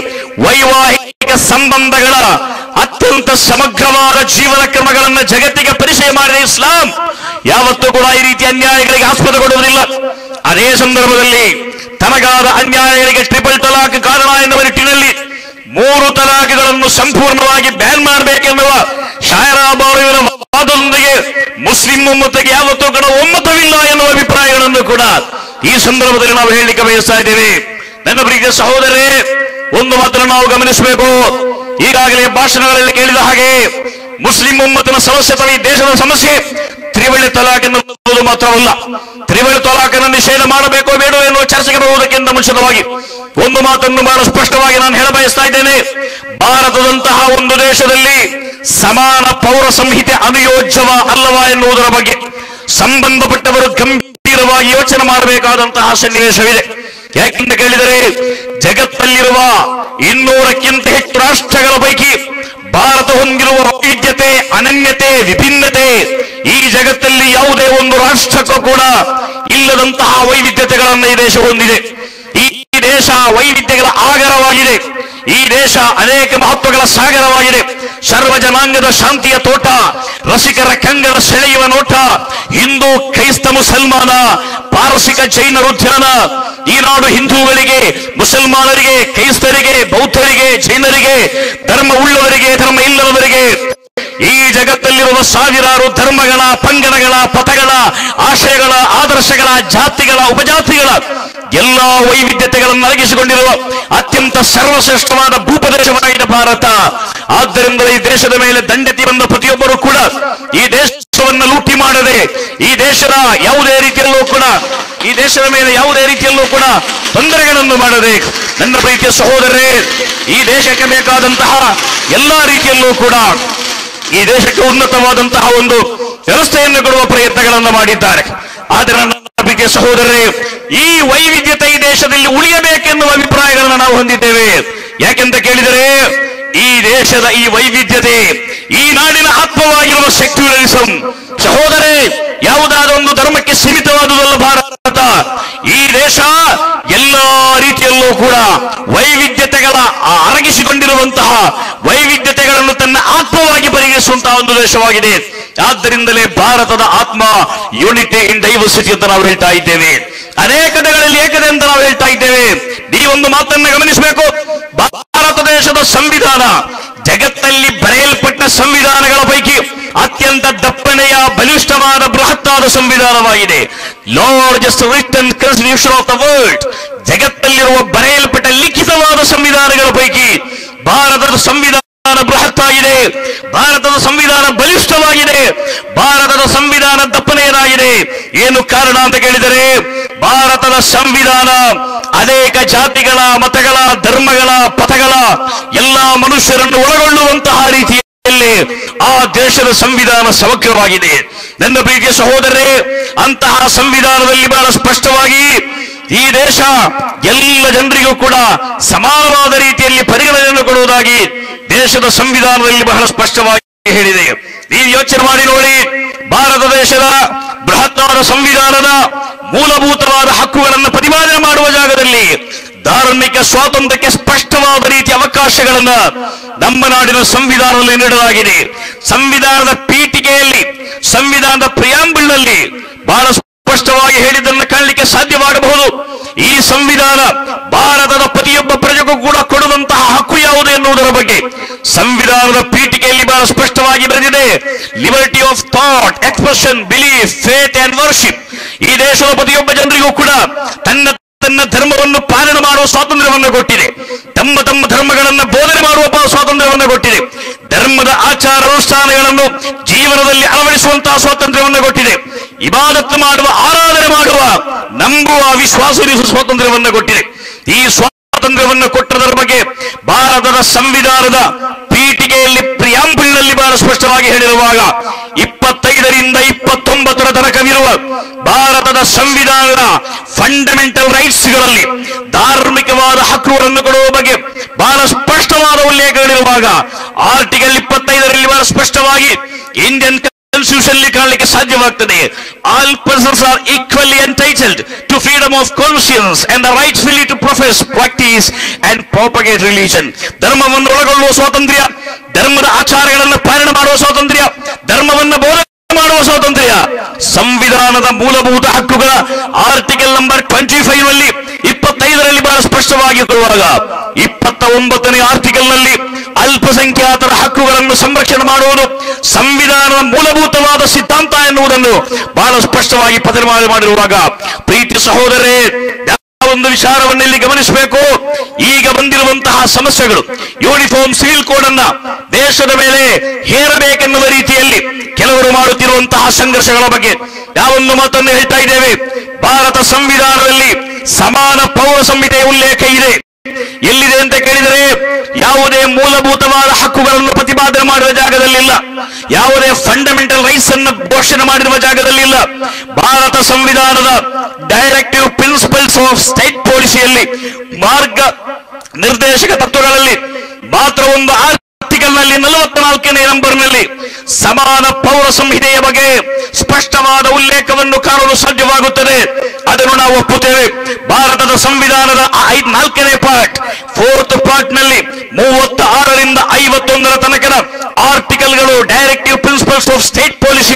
ವೈವಾಹಿಕ ಸಂಬಂಧಗಳ ಅತ್ಯಂತ ಸಮಗ್ರವಾದ ಜೀವನ ಕ್ರಮಗಳನ್ನು ಜಗತ್ತಿಗೆ ಪರಿಚಯ ಮಾಡಿದ ಇಸ್ಲಾಂ ಯಾವತ್ತೂ ಕೂಡ ಈ ರೀತಿ ಅನ್ಯಾಯಗಳಿಗೆ ಆಸ್ಪದ ಕೊಡುವುದಿಲ್ಲ ಅದೇ ಸಂದರ್ಭದಲ್ಲಿ ತನಗಾದ ಅನ್ಯಾಯಗಳಿಗೆ ಟ್ರಿಪಲ್ ತಲಾಕ್ ಕಾರಣ ಎನ್ನುವ ನಿಟ್ಟಿನಲ್ಲಿ ಮೂರು ತಲಾಖಗಳನ್ನು ಸಂಪೂರ್ಣವಾಗಿ ಬ್ಯಾನ್ ಮಾಡಬೇಕೆನ್ನುವ ಶಾಯರಾಬಾರುವಿನ ವಾದದೊಂದಿಗೆ ಮುಸ್ಲಿಂ ಒಮ್ಮತಕ್ಕೆ ಯಾವತ್ತೂ ಕೂಡ ಒಮ್ಮತವಿಲ್ಲ ಎನ್ನುವ ಅಭಿಪ್ರಾಯಗಳನ್ನು ಕೂಡ ಈ ಸಂದರ್ಭದಲ್ಲಿ ನಾವು ಹೇಳಲಿಕ್ಕೆ ಬಯಸ್ತಾ ಇದ್ದೇವೆ ನನ್ನ ಪ್ರೀತಿಯ ಸಹೋದರೇ ಒಂದು ಮಾತನ್ನು ನಾವು ಗಮನಿಸಬೇಕು ಈಗಾಗಲೇ ಭಾಷಣಗಳಲ್ಲಿ ಕೇಳಿದ ಹಾಗೆ ಮುಸ್ಲಿಂ ಒಮ್ಮತನ ಸಮಸ್ಯೆ ಅಥವಾ ಈ ದೇಶದ ಸಮಸ್ಯೆ ತ್ರಿವಳಿ ತಲಾಕ್ ಎನ್ನುವುದು ಮಾತ್ರವಲ್ಲ ತ್ರಿವಳಿ ತಲಾಖನ್ನು ನಿಷೇಧ ಮಾಡಬೇಕೋ ಬೇಡೋ ಎನ್ನುವ ಚರ್ಚೆಗೆ ಬರುವುದಕ್ಕಿಂತ ಮುಂಚಿತವಾಗಿ ಒಂದು ಮಾತನ್ನು ಬಹಳ ಸ್ಪಷ್ಟವಾಗಿ ನಾನು ಹೇಳ ಬಯಸ್ತಾ ಇದ್ದೇನೆ ಭಾರತದಂತಹ ಒಂದು ದೇಶದಲ್ಲಿ ಸಮಾನ ಪೌರ ಸಂಹಿತೆ ಅನುಯೋಜ್ಯವ ಅಲ್ಲವಾ ಎನ್ನುವುದರ ಬಗ್ಗೆ ಸಂಬಂಧಪಟ್ಟವರು ಗಂಭೀರವಾಗಿ ಯೋಚನೆ ಮಾಡಬೇಕಾದಂತಹ ಸನ್ನಿವೇಶವಿದೆ ಯಾಕೆಂದು ಕೇಳಿದರೆ ಜಗತ್ತಲ್ಲಿರುವ ಇನ್ನೂರಕ್ಕಿಂತ ಹೆಚ್ಚು ರಾಷ್ಟ್ರಗಳ ಪೈಕಿ ಭಾರತ ಹೊಂದಿರುವ ವೈವಿಧ್ಯತೆ ಅನನ್ಯತೆ ವಿಭಿನ್ನತೆ ಈ ಜಗತ್ತಲ್ಲಿ ಯಾವುದೇ ಒಂದು ರಾಷ್ಟ್ರಕ್ಕೂ ಕೂಡ ಇಲ್ಲದಂತಹ ವೈವಿಧ್ಯತೆಗಳನ್ನು ಈ ದೇಶ ಹೊಂದಿದೆ ಈ ದೇಶ ವೈವಿಧ್ಯಗಳ ಆಗರವಾಗಿದೆ ಈ ದೇಶ ಅನೇಕ ಮಹತ್ವಗಳ ಸಾಗರವಾಗಿದೆ ಸರ್ವ ಜನಾಂಗದ ಶಾಂತಿಯ ತೋಟ ರಸಿಕರ ಕಂಗಡ ಸೆಳೆಯುವ ನೋಟ ಹಿಂದೂ ಕ್ರೈಸ್ತ ಮುಸಲ್ಮಾನ ಪಾರಸಿಕ ಜೈನರು ಧ್ಯಾನ ಈ ನಾಡು ಹಿಂದೂಗಳಿಗೆ ಮುಸಲ್ಮಾನರಿಗೆ ಕ್ರೈಸ್ತರಿಗೆ ಬೌದ್ಧರಿಗೆ ಜೈನರಿಗೆ ಧರ್ಮ ಉಳ್ಳವರಿಗೆ ಧರ್ಮ ಇಲ್ಲದವರಿಗೆ ಈ ಜಗತ್ತಲ್ಲಿರುವ ಸಾವಿರಾರು ಧರ್ಮಗಳ ಪಂಗಡಗಳ ಪಥಗಳ ಆಶಯಗಳ ಆದರ್ಶಗಳ ಜಾತಿಗಳ ಉಪಜಾತಿಗಳ ಎಲ್ಲಾ ವೈವಿಧ್ಯತೆಗಳನ್ನು ಅರಗಿಸಿಕೊಂಡಿರುವ ಅತ್ಯಂತ ಸರ್ವಶ್ರೇಷ್ಠವಾದ ಭೂಪ್ರದೇಶವಾಗಿದೆ ಭಾರತ ಆದ್ದರಿಂದ ಈ ದೇಶದ ಮೇಲೆ ದಂಡೆತಿ ಬಂದ ಪ್ರತಿಯೊಬ್ಬರು ಕೂಡ ಈ ದೇಶವನ್ನು ಲೂಟಿ ಮಾಡದೆ ಈ ದೇಶದ ಯಾವುದೇ ರೀತಿಯಲ್ಲೂ ಕೂಡ ಈ ದೇಶದ ಮೇಲೆ ಯಾವುದೇ ರೀತಿಯಲ್ಲೂ ಕೂಡ ತೊಂದರೆಗಳನ್ನು ಮಾಡದೆ ನನ್ನ ಪ್ರೀತಿಯ ಸಹೋದರರೇ ಈ ದೇಶಕ್ಕೆ ಬೇಕಾದಂತಹ ಎಲ್ಲಾ ರೀತಿಯಲ್ಲೂ ಕೂಡ ಈ ದೇಶಕ್ಕೆ ಉನ್ನತವಾದಂತಹ ಒಂದು ವ್ಯವಸ್ಥೆಯನ್ನು ಕೊಡುವ ಪ್ರಯತ್ನಗಳನ್ನು ಮಾಡಿದ್ದಾರೆ ಆದರೆ ನನ್ನ ಪ್ರೀತಿಯ ಸಹೋದರರೇ ಈ ವೈವಿಧ್ಯತೆ ಈ ದೇಶದಲ್ಲಿ ಉಳಿಯಬೇಕೆನ್ನುವ ಅಭಿಪ್ರಾಯಗಳನ್ನು ನಾವು ಹೊಂದಿದ್ದೇವೆ ಯಾಕೆಂತ ಕೇಳಿದರೆ ಈ ದೇಶದ ಈ ವೈವಿಧ್ಯತೆ ಈ ನಾಡಿನ ಆತ್ಮವಾಗಿರುವ ಸೆಕ್ಯುಲರಿಸಂ ಸಹೋದರೇ ಯಾವುದಾದ ಒಂದು ಧರ್ಮಕ್ಕೆ ಸೀಮಿತವಾದುದಲ್ಲ ಭಾರತ ಈ ದೇಶ ಎಲ್ಲಾ ರೀತಿಯಲ್ಲೂ ಕೂಡ ವೈವಿಧ್ಯತೆಗಳ ಆ ಅರಗಿಸಿಕೊಂಡಿರುವಂತಹ ವೈವಿಧ್ಯತೆಗಳನ್ನು ತನ್ನ ಆತ್ಮವಾಗಿ ಪರಿಗಣಿಸುವಂತಹ ಒಂದು ದೇಶವಾಗಿದೆ ಆದ್ದರಿಂದಲೇ ಭಾರತದ ಆತ್ಮ ಯೂನಿಟಿ ಇನ್ ಡೈವರ್ಸಿಟಿ ಅಂತ ನಾವು ಹೇಳ್ತಾ ಇದ್ದೇವೆ ಅನೇಕತೆಗಳಲ್ಲಿ ಏಕತೆ ಅಂತ ನಾವು ಹೇಳ್ತಾ ಇದ್ದೇವೆ ಈ ಒಂದು ಮಾತನ್ನ ಗಮನಿಸಬೇಕು ಭಾರತ ದೇಶದ ಸಂವಿಧಾನ ಜಗತ್ತಲ್ಲಿ ಬರೆಯಲ್ಪಟ್ಟ ಸಂವಿಧಾನಗಳ ಪೈಕಿ ಅತ್ಯಂತ ದಪ್ಪನೆಯ ಬಲಿಷ್ಠವಾದ ಬೃಹತ್ತಾದ ಸಂವಿಧಾನವಾಗಿದೆ largest written constitution of the world ಜಗತ್ತಲ್ಲಿರುವ ಬರೆಯಲ್ಪಟ್ಟ ಲಿಖಿತವಾದ ಸಂವಿಧಾನಗಳ ಪೈಕಿ ಭಾರತದ ಸಂವಿಧಾನ ಬೃಹತ್ತಾಗಿದೆ ಭಾರತದ ಸಂವಿಧಾನ ಬಲಿಷ್ಠವಾಗಿದೆ ಭಾರತದ ಸಂವಿಧಾನ ದಪ್ಪನೆಯದಾಗಿದೆ ಏನು ಕಾರಣ ಅಂತ ಕೇಳಿದರೆ ಭಾರತದ ಸಂವಿಧಾನ ಅನೇಕ ಜಾತಿಗಳ ಮತಗಳ ಧರ್ಮಗಳ ಪಥಗಳ ಎಲ್ಲಾ ಮನುಷ್ಯರನ್ನು ಒಳಗೊಳ್ಳುವಂತಹ ರೀತಿಯಲ್ಲಿ ಆ ದೇಶದ ಸಂವಿಧಾನ ಸಮಗ್ರವಾಗಿದೆ ನನ್ನ ಪ್ರೀತಿಯ ಸಹೋದರರೇ ಅಂತಹ ಸಂವಿಧಾನದಲ್ಲಿ ಬಹಳ ಸ್ಪಷ್ಟವಾಗಿ ಈ ದೇಶ ಎಲ್ಲ ಜನರಿಗೂ ಕೂಡ ಸಮಾನವಾದ ರೀತಿಯಲ್ಲಿ ಪರಿಗಣನೆಯನ್ನು ಕೊಡುವುದಾಗಿ ದೇಶದ ಸಂವಿಧಾನದಲ್ಲಿ ಬಹಳ ಸ್ಪಷ್ಟವಾಗಿ ಹೇಳಿದೆ ನೀವು ಯೋಚನೆ ಮಾಡಿ ನೋಡಿ ಭಾರತ ದೇಶದ ಬೃಹತ್ತಾದ ಸಂವಿಧಾನದ ಮೂಲಭೂತವಾದ ಹಕ್ಕುಗಳನ್ನು ಪ್ರತಿಪಾದನೆ ಮಾಡುವ ಜಾಗದಲ್ಲಿ ಧಾರ್ಮಿಕ ಸ್ವಾತಂತ್ರ್ಯಕ್ಕೆ ಸ್ಪಷ್ಟವಾದ ರೀತಿಯ ಅವಕಾಶಗಳನ್ನ ನಮ್ಮ ನಾಡಿನ ಸಂವಿಧಾನದಲ್ಲಿ ನೀಡಲಾಗಿದೆ ಸಂವಿಧಾನದ ಪೀಠಿಕೆಯಲ್ಲಿ ಸಂವಿಧಾನದ ಪ್ರಿಯಾಂಬಲ್ನಲ್ಲಿ ಬಹಳ ಸ್ಪಷ್ಟವಾಗಿ ಹೇಳಿದ್ದನ್ನು ಕಾಣಲಿಕ್ಕೆ ಸಾಧ್ಯವಾಗಬಹುದು ಈ ಸಂವಿಧಾನ ಭಾರತದ ಪ್ರತಿಯೊಬ್ಬ ಪ್ರಜೆಗೂ ಕೂಡ ಕೊಡುವಂತಹ ಹಕ್ಕು ಯಾವುದು ಎನ್ನುವುದರ ಬಗ್ಗೆ ಸಂವಿಧಾನದ ಪೀಠಿಕೆಯಲ್ಲಿ ಬಹಳ ಸ್ಪಷ್ಟವಾಗಿ ಬರೆದಿದೆ liberty of thought expression belief faith and worship ಈ ದೇಶದ ಪ್ರತಿಯೊಬ್ಬ ಜನರಿಗೂ ಕೂಡ ತನ್ನ ತನ್ನ ಧರ್ಮವನ್ನು ಪಾಲನೆ ಮಾಡುವ ಸ್ವಾತಂತ್ರ್ಯವನ್ನು ಕೊಟ್ಟಿದೆ ತಮ್ಮ ತಮ್ಮ ಧರ್ಮಗಳನ್ನು ಬೋಧನೆ ಮಾಡುವ ಪ- ಸ್ವಾತಂತ್ರ್ಯವನ್ನು ಕೊಟ್ಟಿದೆ ಧರ್ಮದ ಆಚಾರ ಅನುಷ್ಠಾನಗಳನ್ನು ಜೀವನದಲ್ಲಿ ಅಳವಡಿಸುವಂತಹ ಸ್ವಾತಂತ್ರ್ಯವನ್ನು ಕೊಟ್ಟಿದೆ ಇಬಾದತ್ತು ಮಾಡುವ ಆರಾಧನೆ ಮಾಡುವ ನಂಬುವ ವಿಶ್ವಾಸವಿರಿಸುವ ಸ್ವಾತಂತ್ರ್ಯವನ್ನು ಕೊಟ್ಟಿದೆ ಈ ಸ್ವಾತಂತ್ರ್ಯವನ್ನು ಕೊಟ್ಟದರ ಬಗ್ಗೆ ಭಾರತದ ಸಂವಿಧಾನದ ಪೀಠಿಕೆಯಲ್ಲಿ ಪ್ರಿಯಾಂಬಲ್ನಲ್ಲಿ ಬಹಳ ಸ್ಪಷ್ಟವಾಗಿ ಹೇಳಿರುವಾಗ ಇಪ್ಪತ್ತೈದರಿಂದ ಇಪ್ಪತ್ತೊಂಬತ್ತರ ತನಕವಿರುವ ಭಾರತದ ಸಂವಿಧಾನದ ಫಂಡಮೆಂಟಲ್ ರೈಟ್ಸ್ಗಳಲ್ಲಿ ಧಾರ್ಮಿಕವಾದ ಹಕ್ಕುಗಳನ್ನು ಕೊಡುವ ಬಗ್ಗೆ ಬಹಳ ಸ್ಪಷ್ಟವಾದ ಉಲ್ಲೇಖಗಳಿರುವಾಗ ಆರ್ಟಿಕಲ್ ಇಪ್ಪತ್ತೈದರಲ್ಲಿ ಬಹಳ ಸ್ಪಷ್ಟವಾಗಿ ಇಂಡಿಯನ್ ಕಾನ್ಸ್ಟಿಟ್ಯೂಷನ್ ಕಾಣಲಿಕ್ಕೆ ಸಾಧ್ಯವಾಗ್ತದೆ all persons are equally entitled to freedom of conscience and the rights freely to profess practise and propagate religion ಧರ್ಮವನ್ನು ಒಳಗೊಳ್ಳುವ ಸ್ವಾತಂತ್ರ್ಯ ಧರ್ಮದ ಆಚಾರಗಳನ್ನು ಪಾಲನೆ ಮಾಡುವ ಸ್ವಾತಂತ್ರ್ಯ ಧರ್ಮವನ್ನು ಬೋಧನೆ ಮಾಡುವ ಸ್ವಾತಂತ್ರ್ಯ ಸಂವಿಧಾನದ ಮೂಲಭೂತ ಹಕ್ಕುಗಳ ಆರ್ಟಿಕಲ್ ನಂಬರ್ ಟ್ವೆಂಟಿ ಫೈವ್ ನಲ್ಲಿ ಇಪ್ಪತ್ತೈದರಲ್ಲಿ ಬಹಳ ಸ್ಪಷ್ಟವಾಗಿ ಕೊಡುವಾಗ ಇಪ್ಪತ್ತ ಒಂಬತ್ತನೇ ಆರ್ಟಿಕಲ್ ನಲ್ಲಿ ಅಲ್ಪಸಂಖ್ಯಾತರ ಹಕ್ಕುಗಳನ್ನು ಸಂರಕ್ಷಣೆ ಮಾಡುವುದು ಸಂವಿಧಾನದ ಮೂಲಭೂತವಾದ ಸಿದ್ಧಾಂತ ಎನ್ನುವುದನ್ನು ಬಹಳ ಸ್ಪಷ್ಟವಾಗಿ ಪ್ರತಿಪಾದನೆ ಮಾಡಿರುವಾಗ ಪ್ರೀತಿ ಸಹೋದರೇ ಒಂದು ವಿಚಾರವನ್ನು ಇಲ್ಲಿ ಗಮನಿಸಬೇಕು ಈಗ ಬಂದಿರುವಂತಹ ಸಮಸ್ಯೆಗಳು ಯೂನಿಫಾರ್ಮ್ ಸಿವಿಲ್ ಕೋಡ್ ಅನ್ನ ದೇಶದ ಮೇಲೆ ಹೇರಬೇಕೆನ್ನುವ ರೀತಿಯಲ್ಲಿ ಕೆಲವರು ಮಾಡುತ್ತಿರುವಂತಹ ಸಂಘರ್ಷಗಳ ಬಗ್ಗೆ ಯಾವೊಂದು ಮಾತನ್ನು ಹೇಳ್ತಾ ಇದ್ದೇವೆ ಭಾರತ ಸಂವಿಧಾನದಲ್ಲಿ ಸಮಾನ ಪೌರ ಸಂಹಿತೆಯ ಉಲ್ಲೇಖ ಇದೆ ಎಲ್ಲಿದೆ ಅಂತ ಕೇಳಿದರೆ ಯಾವುದೇ ಮೂಲಭೂತವಾದ ಹಕ್ಕುಗಳನ್ನು ಪ್ರತಿಪಾದನೆ ಮಾಡುವ ಜಾಗದಲ್ಲಿಲ್ಲ ಯಾವುದೇ ಫಂಡಮೆಂಟಲ್ ರೈಟ್ಸ್ ಅನ್ನು ಘೋಷಣೆ ಮಾಡಿರುವ ಜಾಗದಲ್ಲಿಲ್ಲ ಭಾರತ ಸಂವಿಧಾನದ ಡೈರೆಕ್ಟಿವ್ ಪ್ರಿನ್ಸಿಪಲ್ಸ್ ಆಫ್ ಸ್ಟೇಟ್ ಪಾಲಿಸಿಯಲ್ಲಿ ಮಾರ್ಗ ನಿರ್ದೇಶಕ ತತ್ವಗಳಲ್ಲಿ ಮಾತ್ರ ಒಂದು ಆರ್ಟಿಕಲ್ ನಲ್ಲಿ ನಲವತ್ನಾಲ್ಕನೇ ನಂಬರ್ನಲ್ಲಿ ಸಮಾನ ಪೌರ ಸಂಹಿತೆಯ ಬಗ್ಗೆ ಸ್ಪಷ್ಟವಾದ ಉಲ್ಲೇಖವನ್ನು ಕಾಣಲು ಸಾಧ್ಯವಾಗುತ್ತದೆ ಅದನ್ನು ನಾವು ಒಪ್ಪುತ್ತೇವೆ ಭಾರತದ ಸಂವಿಧಾನದ ಐದ್ ನಾಲ್ಕನೇ ಪಾರ್ಟ್ ಫೋರ್ತ್ ಪಾರ್ಟ್ ನಲ್ಲಿ ಮೂವತ್ತ ಆರರಿಂದ ಐವತ್ತೊಂದರ ತನಕದ ಆರ್ಟಿಕಲ್ಗಳು directive principles of state policy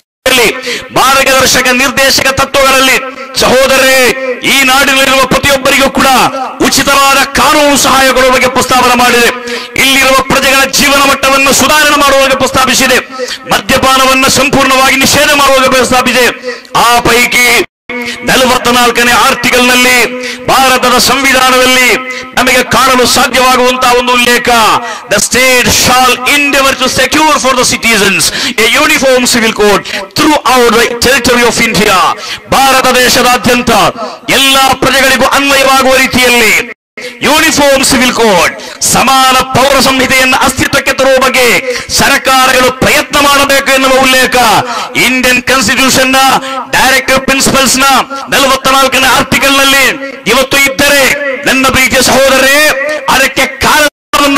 ಮಾರ್ಗದರ್ಶಕ ನಿರ್ದೇಶಕ ತತ್ವಗಳಲ್ಲಿ ಸಹೋದರರೇ ಈ ನಾಡಿನಲ್ಲಿರುವ ಪ್ರತಿಯೊಬ್ಬರಿಗೂ ಕೂಡ ಉಚಿತವಾದ ಕಾನೂನು ಸಹಾಯ ಕೊಡುವ ಬಗ್ಗೆ ಪ್ರಸ್ತಾವನೆ ಮಾಡಿದೆ ಇಲ್ಲಿರುವ ಪ್ರಜೆಗಳ ಜೀವನ ಮಟ್ಟವನ್ನು ಸುಧಾರಣೆ ಮಾಡುವ ಬಗ್ಗೆ ಪ್ರಸ್ತಾಪಿಸಿದೆ ಮದ್ಯಪಾನವನ್ನು ಸಂಪೂರ್ಣವಾಗಿ ನಿಷೇಧ ಮಾಡುವ ಬಗ್ಗೆ ಪ್ರಸ್ತಾಪಿಸಿದೆ ಆ ಪೈಕಿ ನಲವತ್ನಾಲ್ಕನೇ ಆರ್ಟಿಕಲ್ ನಲ್ಲಿ ಭಾರತದ ಸಂವಿಧಾನದಲ್ಲಿ ನಮಗೆ ಕಾಣಲು ಸಾಧ್ಯವಾಗುವಂತಹ ಒಂದು ಉಲ್ಲೇಖ the state shall endeavour to secure for the citizens a uniform civil code throughout the territory of India ಭಾರತ ದೇಶದಾದ್ಯಂತ ಎಲ್ಲಾ ಪ್ರಜೆಗಳಿಗೂ ಅನ್ವಯವಾಗುವ ರೀತಿಯಲ್ಲಿ ಯೂನಿಫಾರ್ಮ್ ಸಿವಿಲ್ ಕೋಡ್ ಸಮಾನ ಪೌರ ಸಂಹಿತೆಯನ್ನು ಅಸ್ತಿತ್ವಕ್ಕೆ ತರುವ ಬಗ್ಗೆ ಸರ್ಕಾರಗಳು ಪ್ರಯತ್ನ ಮಾಡಬೇಕು ಎನ್ನುವ ಉಲ್ಲೇಖ ಇಂಡಿಯನ್ ಕಾನ್ಸ್ಟಿಟ್ಯೂಷನ್ ನ ಡೈರೆಕ್ಟಿವ್ ಪ್ರಿನ್ಸಿಪಲ್ಸ್ ನ ನಲವತ್ನಾಲ್ಕನೇ ಆರ್ಟಿಕಲ್ ನಲ್ಲಿ ಇವತ್ತು ಇದ್ದರೆ ನನ್ನ ಪ್ರೀತಿಯ ಸಹೋದರರೇ ಅದಕ್ಕೆ ಕಾರಣವನ್ನು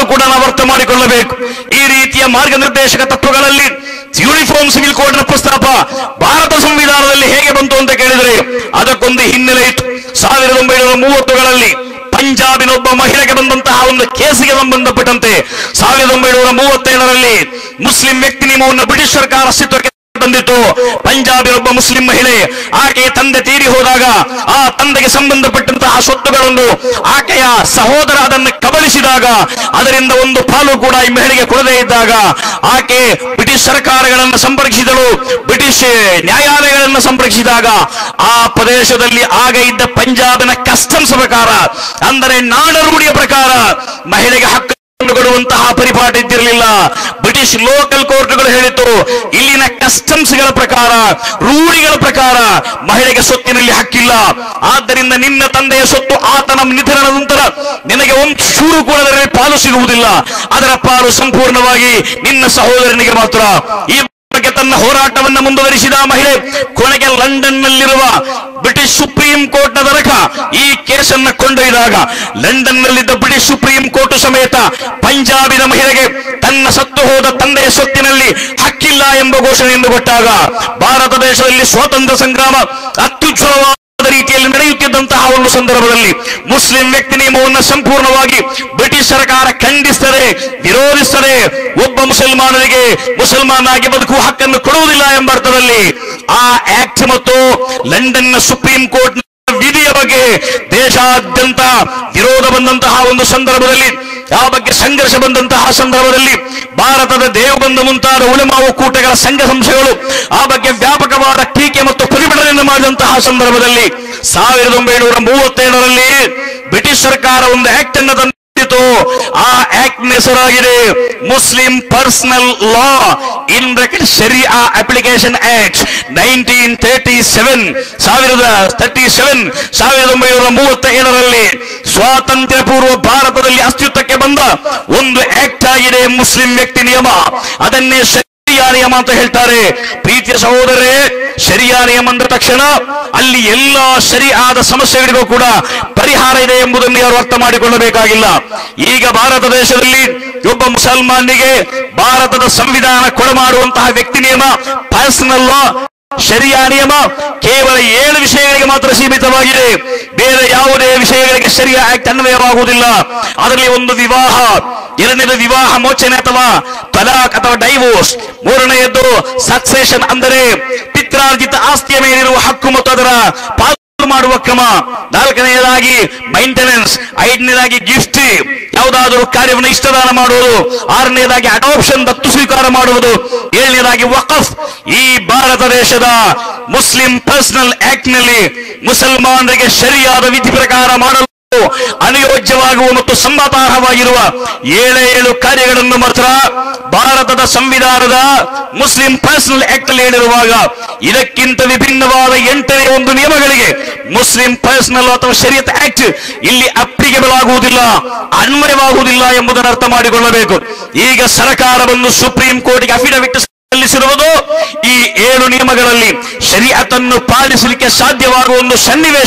ಎಂಬುದನ್ನು ಕೂಡ ನಾವು ಅರ್ಥ ಮಾಡಿಕೊಳ್ಳಬೇಕು ಈ ರೀತಿಯ ಮಾರ್ಗನಿರ್ದೇಶಕ ತತ್ವಗಳಲ್ಲಿ ಯೂನಿಫಾರ್ಮ್ ಸಿವಿಲ್ ಕೋಡ್ ನ ಪ್ರಸ್ತಾಪ ಭಾರತ ಸಂವಿಧಾನದಲ್ಲಿ ಹೇಗೆ ಬಂತು ಅಂತ ಕೇಳಿದರೆ ಅದಕ್ಕೊಂದು ಹಿನ್ನೆಲೆ ಇತ್ತು ಸಾವಿರದ ಒಂಬೈನೂರ ಮೂವತ್ತುಗಳಲ್ಲಿ ಪಂಜಾಬಿನ ಒಬ್ಬ ಮಹಿಳೆಗೆ ಬಂದಂತಹ ಒಂದು ಕೇಸಿಗೆ ಸಂಬಂಧಪಟ್ಟಂತೆ ಸಾವಿರದ ಒಂಬೈನೂರ ಮೂವತ್ತೇಳರಲ್ಲಿ ಮುಸ್ಲಿಂ ವ್ಯಕ್ತಿ ನಿಯಮವನ್ನು ಬ್ರಿಟಿಷ್ ಸರ್ಕಾರ ಅಸ್ತಿತ್ವಕ್ಕೆ ತಂದಿತ್ತು ಪಂಜಾಬಿನ ಒಬ್ಬ ಮುಸ್ಲಿಂ ಮಹಿಳೆ ಆಕೆಯ ತಂದೆ ತೀರಿ ಹೋದಾಗ ಆ ತಂದೆಗೆ ಸಂಬಂಧಪಟ್ಟಂತಹ ಸ್ವತ್ತುಗಳನ್ನು ಆಕೆಯ ಸಹೋದರ ಅದನ್ನು ಕಬಳಿಸಿದಾಗ ಅದರಿಂದ ಒಂದು ಪಾಲು ಕೂಡ ಈ ಮಹಿಳೆಗೆ ಕೊಡದೇ ಇದ್ದಾಗ ಆಕೆ ಬ್ರಿಟಿಷ್ ಸರ್ಕಾರಗಳನ್ನು ಸಂಪರ್ಕಿಸಿದಳು ಬ್ರಿಟಿಷ್ ನ್ಯಾಯಾಲಯಗಳನ್ನು ಸಂಪರ್ಕಿಸಿದಾಗ ಆ ಪ್ರದೇಶದಲ್ಲಿ ಆಗ ಇದ್ದ ಪಂಜಾಬಿನ ಕಸ್ಟಮ್ಸ್ ಪ್ರಕಾರ ಅಂದರೆ ನಾಡರೂಢಿಯ ಪ್ರಕಾರ ಮಹಿಳೆಗೆ ಹಕ್ಕು ಕೊಡುವಂತಹ ಪರಿಪಾಠ ಇದ್ದಿರಲಿಲ್ಲ ಬ್ರಿಟಿಷ್ ಲೋಕಲ್ ಕೋರ್ಟ್ಗಳು ಹೇಳಿತು ಇಲ್ಲಿನ ಕಸ್ಟಮ್ಸ್ ಗಳ ಪ್ರಕಾರ ರೂಢಿಗಳ ಪ್ರಕಾರ ಮಹಿಳೆಗೆ ಸ್ವತ್ತಿನಲ್ಲಿ ಹಕ್ಕಿಲ್ಲ ಆದ್ದರಿಂದ ನಿನ್ನ ತಂದೆಯ ಸ್ವತ್ತು ಆತನ ನಿಧನದ ನಂತರ ನಿನಗೆ ಒಂದು ಚೂರು ಕೂಡ ಅದರಲ್ಲಿ ಪಾಲು ಸಿಗುವುದಿಲ್ಲ ಅದರ ಪಾಲು ಸಂಪೂರ್ಣವಾಗಿ ನಿನ್ನ ಸಹೋದರನಿಗೆ ಮಾತ್ರ ಈ ಬಗ್ಗೆ ತನ್ನ ಹೋರಾಟವನ್ನು ಮುಂದುವರಿಸಿದ ಮಹಿಳೆ ಕೊನೆಗೆ ಲಂಡನ್ ನಲ್ಲಿರುವ ಬ್ರಿಟಿಷ್ ಸುಪ್ರೀಂ ಕೋರ್ಟ್ ನ ತನಕ ಈ ಕೇಸನ್ನ ಕೊಂಡೊಯ್ದಾಗ ಲಂಡನ್ ನಲ್ಲಿದ್ದ ಬ್ರಿಟಿಷ್ ಸುಪ್ರೀಂ ಕೋರ್ಟ್ ಸಮೇತ ಪಂಜಾಬಿನ ಮಹಿಳೆಗೆ ತನ್ನ ಸತ್ತು ಹೋದ ತಂದೆಯ ಸ್ವತ್ತಿನಲ್ಲಿ ಹಕ್ಕಿಲ್ಲ ಎಂಬ ಘೋಷಣೆಯನ್ನು ಕೊಟ್ಟಾಗ ಭಾರತ ದೇಶದಲ್ಲಿ ಸ್ವಾತಂತ್ರ್ಯ ಸಂಗ್ರಾಮ ಅತ್ಯುಜ್ವಲವಾದ ರೀತಿಯಲ್ಲಿ ನಡೆಯುತ್ತಿದ್ದಂತಹ ಒಂದು ಸಂದರ್ಭದಲ್ಲಿ ಮುಸ್ಲಿಂ ವ್ಯಕ್ತಿ ನಿಯಮವನ್ನು ಸಂಪೂರ್ಣವಾಗಿ ಬ್ರಿಟಿಷ್ ಸರ್ಕಾರ ಖಂಡಿಸ್ತದೆ ವಿರೋಧಿಸ್ತದೆ ಒಬ್ಬ ಮುಸಲ್ಮಾನರಿಗೆ ಮುಸಲ್ಮಾನಾಗಿ ಬದುಕುವ ಹಕ್ಕನ್ನು ಕೊಡುವುದಿಲ್ಲ ಎಂಬ ಅರ್ಥದಲ್ಲಿ ಆ ಆಕ್ಟ್ ಮತ್ತು ಲಂಡನ್ನ ಸುಪ್ರೀಂ ಕೋರ್ಟ್ ವಿಧಿಯ ಬಗ್ಗೆ ದೇಶಾದ್ಯಂತ ವಿರೋಧ ಬಂದಂತಹ ಒಂದು ಸಂದರ್ಭದಲ್ಲಿ ಆ ಬಗ್ಗೆ ಸಂಘರ್ಷ ಬಂದಂತಹ ಸಂದರ್ಭದಲ್ಲಿ ಭಾರತದ ದೇವಬಂಧು ಮುಂತಾದ ಉಳಿಮಾ ಒಕ್ಕೂಟಗಳ ಸಂಘ ಸಂಸ್ಥೆಗಳು ಆ ಬಗ್ಗೆ ವ್ಯಾಪಕವಾದ ಟೀಕೆ ಮತ್ತು ಪ್ರತಿಭಟನೆಯನ್ನು ಮಾಡಿದಂತಹ ಸಂದರ್ಭದಲ್ಲಿ ಸಾವಿರದ ಒಂಬೈನೂರ ಮೂವತ್ತೇಳರಲ್ಲಿ ಬ್ರಿಟಿಷ್ ಸರ್ಕಾರ ಒಂದು ಆಕ್ಟ್ ಅನ್ನು ತಂದಿತು ಆ ಆಕ್ಟ್ ಹೆಸರಾಗಿದೆ Muslim personal law in bracket Sharia application act nineteen thirty seven ಸಾವಿರದ ತರ್ಟಿ ಸೆವೆನ್ ಸಾವಿರದ ಒಂಬೈನೂರ ಮೂವತ್ತ ಏಳರಲ್ಲಿ ಸ್ವಾತಂತ್ರ್ಯ ಪೂರ್ವ ಭಾರತದಲ್ಲಿ ಅಸ್ತಿತ್ವಕ್ಕೆ ಬಂದ ಒಂದು ಆಕ್ಟ್ ಆಗಿದೆ ಮುಸ್ಲಿಂ ವ್ಯಕ್ತಿ ನಿಯಮ ಅದನ್ನೇ ಶರಿಯಾ ನಿಯಮ ಅಂತ ಹೇಳ್ತಾರೆ ಪ್ರೀತಿಯ ಸಹೋದರೇ ಶರಿಯಾ ನಿಯಮ ಅಂದ ತಕ್ಷಣ ಅಲ್ಲಿ ಎಲ್ಲ ಸರಿಯಾದ ಸಮಸ್ಯೆಗಳಿಗೂ ಕೂಡ ಪರಿಹಾರ ಇದೆ ಎಂಬುದನ್ನು ಯಾರು ಅರ್ಥ ಮಾಡಿಕೊಳ್ಳಬೇಕಾಗಿಲ್ಲ ಈಗ ಭಾರತ ದೇಶದಲ್ಲಿ ಒಬ್ಬ ಮುಸಲ್ಮಾನಿಗೆ ಭಾರತದ ಸಂವಿಧಾನ ಕೊಡಮಾಡುವಂತಹ ವ್ಯಕ್ತಿ ನಿಯಮ ಪರ್ಸನಲ್ ಲಾ ಶರಿಯಾ ನಿಯಮ ಕೇವಲ ಏಳು ವಿಷಯಗಳಿಗೆ ಮಾತ್ರ ಸೀಮಿತವಾಗಿದೆ ಬೇರೆ ಯಾವುದೇ ವಿಷಯಗಳಿಗೆ ಶರಿಯಾ ಆಕ್ಟ್ ಅನ್ವಯವಾಗುವುದಿಲ್ಲ ಅದರಲ್ಲಿ ಒಂದು ವಿವಾಹ ಎರಡನೇದು ವಿವಾಹ ಮೋಚನೆ ಅಥವಾ ತಲಾಕ್ ಅಥವಾ ಡೈವೋರ್ಸ್ ಮೂರನೆಯದ್ದು ಸಕ್ಸೇಷನ್ ಅಂದರೆ ಪಿತ್ರಾರ್ಜಿತ ಆಸ್ತಿಯ ಮೇಲಿರುವ ಹಕ್ಕು ಮತ್ತು ಅದರ ಪಾಲು ಮಾಡುವ ಕ್ರಮ ನಾಲ್ಕನೆಯದಾಗಿ ಮೈಂಟೆನೆನ್ಸ್ ಐದನೇದಾಗಿ ಗಿಫ್ಟ್ ಯಾವುದಾದರೂ ಕಾರ್ಯವನ್ನು ಇಷ್ಟದಾನ ಮಾಡುವುದು ಆರನೇದಾಗಿ ಅಡಾಪ್ಷನ್ ದತ್ತು ಸ್ವೀಕಾರ ಮಾಡುವುದು ಏಳನೇದಾಗಿ ವಕಫ್ ಈ ಭಾರತ ದೇಶದ ಮುಸ್ಲಿಂ ಪರ್ಸನಲ್ ಆಕ್ಟ್ ನಲ್ಲಿ ಮುಸಲ್ಮಾನರಿಗೆ ಸರಿಯಾದ ವಿಧಿ ಪ್ರಕಾರ ಮಾಡಲು ಅನುಯೋಜ್ಯವಾಗುವ ಮತ್ತು ಸಂಬತಾರ್ಹವಾಗಿರುವ ಏಳೇ ಏಳು ಕಾರ್ಯಗಳನ್ನು ಮಾತ್ರ ಭಾರತದ ಸಂವಿಧಾನದ ಮುಸ್ಲಿಂ ಪರ್ಸನಲ್ ಆಕ್ಟ್ ಅಲ್ಲಿ ಹೇಳಿರುವಾಗ ಇದಕ್ಕಿಂತ ವಿಭಿನ್ನವಾದ ಎಂಟನೇ ಒಂದು ನಿಯಮಗಳಿಗೆ ಮುಸ್ಲಿಂ ಪರ್ಸನಲ್ ಅಥವಾ ಶರೀಯತ್ ಆಕ್ಟ್ ಇಲ್ಲಿ ಅಪ್ಲಿಕೇಬಲ್ ಆಗುವುದಿಲ್ಲ ಅನ್ವಯವಾಗುವುದಿಲ್ಲ ಎಂಬುದನ್ನು ಅರ್ಥ ಮಾಡಿಕೊಳ್ಳಬೇಕು ಈಗ ಸರ್ಕಾರ ಬಂದು ಸುಪ್ರೀಂ ಕೋರ್ಟ್ಗೆ ಅಫಿಡವಿಟ್ ಸಲ್ಲಿಸಿರುವುದು ಈ ಏಳು ನಿಯಮಗಳಲ್ಲಿ ಶರೀಅತನ್ನು ಪಾಲಿಸಲಿಕ್ಕೆ ಸಾಧ್ಯವಾಗುವ ಒಂದು ಸನ್ನಿವೇಶ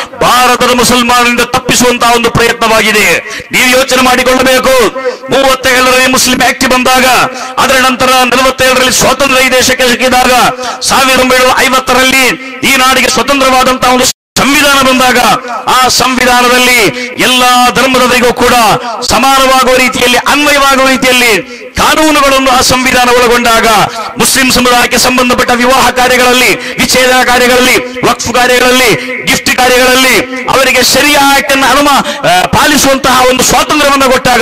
ಭಾರತದ ಮುಸಲ್ಮಾನರಿಂದ ತಪ್ಪಿಸುವಂತಹ ಒಂದು ಪ್ರಯತ್ನವಾಗಿದೆ ನೀವು ಯೋಚನೆ ಮಾಡಿಕೊಳ್ಳಬೇಕು ಮೂವತ್ತೇಳರಲ್ಲಿ ಮುಸ್ಲಿಂ ಆಕ್ಟ್ ಬಂದಾಗ ಅದರ ನಂತರ ನಲವತ್ತೇಳರಲ್ಲಿ ಸ್ವಾತಂತ್ರ್ಯ ಈ ದೇಶಕ್ಕೆ ಸಿಕ್ಕಿದಾಗ ಸಾವಿರದ ಒಂಬೈನೂರ ಐವತ್ತರಲ್ಲಿ ಈ ನಾಡಿಗೆ ಸ್ವತಂತ್ರವಾದಂತಹ ಒಂದು ಸಂವಿಧಾನ ಬಂದಾಗ ಆ ಸಂವಿಧಾನದಲ್ಲಿ ಎಲ್ಲಾ ಧರ್ಮದವರಿಗೂ ಕೂಡ ಸಮಾನವಾಗುವ ರೀತಿಯಲ್ಲಿ ಅನ್ವಯವಾಗುವ ರೀತಿಯಲ್ಲಿ ಕಾನೂನುಗಳನ್ನು ಆ ಸಂವಿಧಾನ ಒಳಗೊಂಡಾಗ ಮುಸ್ಲಿಂ ಸಮುದಾಯಕ್ಕೆ ಸಂಬಂಧಪಟ್ಟ ವಿವಾಹ ಕಾರ್ಯಗಳಲ್ಲಿ ವಿಚ್ಛೇದನ ಕಾರ್ಯಗಳಲ್ಲಿ ವಕ್ಫ್ ಕಾರ್ಯಗಳಲ್ಲಿ ಗಿಫ್ಟ್ ಕಾರ್ಯಗಳಲ್ಲಿ ಅವರಿಗೆ ಶರಿಯಾ ಆಕ್ಟ್ ಅನ್ನು ಅನುಮ ಆ, ಪಾಲಿಸುವಂತಹ ಒಂದು ಸ್ವಾತಂತ್ರ್ಯವನ್ನು ಕೊಟ್ಟಾಗ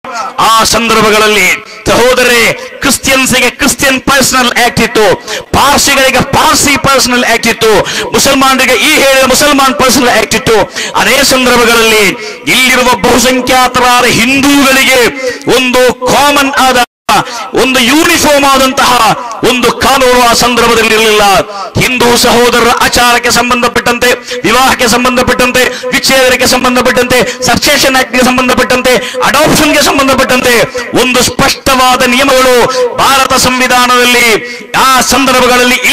ಆ ಸಂದರ್ಭಗಳಲ್ಲಿ ಸಹೋದರೇ ಕ್ರಿಶ್ಚಿಯನ್ಸ್ಗೆ ಕ್ರಿಶ್ಚಿಯನ್ ಪರ್ಸನಲ್ ಆಕ್ಟ್ ಇತ್ತು ಪಾರ್ಸಿಗಳಿಗೆ ಪಾರ್ಸಿ ಪರ್ಸನಲ್ ಆಕ್ಟ್ ಇತ್ತು ಮುಸಲ್ಮಾನರಿಗೆ ಈ ಹೇಳಿದ ಮುಸಲ್ಮಾನ್ ಪರ್ಸನಲ್ ಆಕ್ಟ್ ಇತ್ತು ಅದೇ ಸಂದರ್ಭಗಳಲ್ಲಿ ಇಲ್ಲಿರುವ ಬಹುಸಂಖ್ಯಾತರಾದ ಹಿಂದೂಗಳಿಗೆ ಒಂದು ಕಾಮನ್ ಆದ ಒಂದು ಯೂನಿಫಾರ್ಮ್ ಆದಂತಹ ಒಂದು ಕಾನೂನು ಆ ಸಂದರ್ಭದಲ್ಲಿ ಇರಲಿಲ್ಲ ಹಿಂದೂ ಸಹೋದರರ ಆಚಾರಕ್ಕೆ ಸಂಬಂಧಪಟ್ಟಂತೆ ವಿವಾಹಕ್ಕೆ ಸಂಬಂಧಪಟ್ಟಂತೆ ವಿಚ್ಛೇದನಕ್ಕೆ ಸಂಬಂಧಪಟ್ಟಂತೆ ಸಕ್ಸೇಷನ್ ಆಕ್ಟ್ಗೆ ಸಂಬಂಧಪಟ್ಟಂತೆ ಅಡಾಪ್ಷನ್ಗೆ ಸಂಬಂಧಪಟ್ಟಂತೆ ಒಂದು ಸ್ಪಷ್ಟವಾದ ನಿಯಮಗಳು ಭಾರತ ಸಂವಿಧಾನದಲ್ಲಿ ಆ ಸಂದರ್ಭಗಳಲ್ಲಿ ಇಲ್ಲ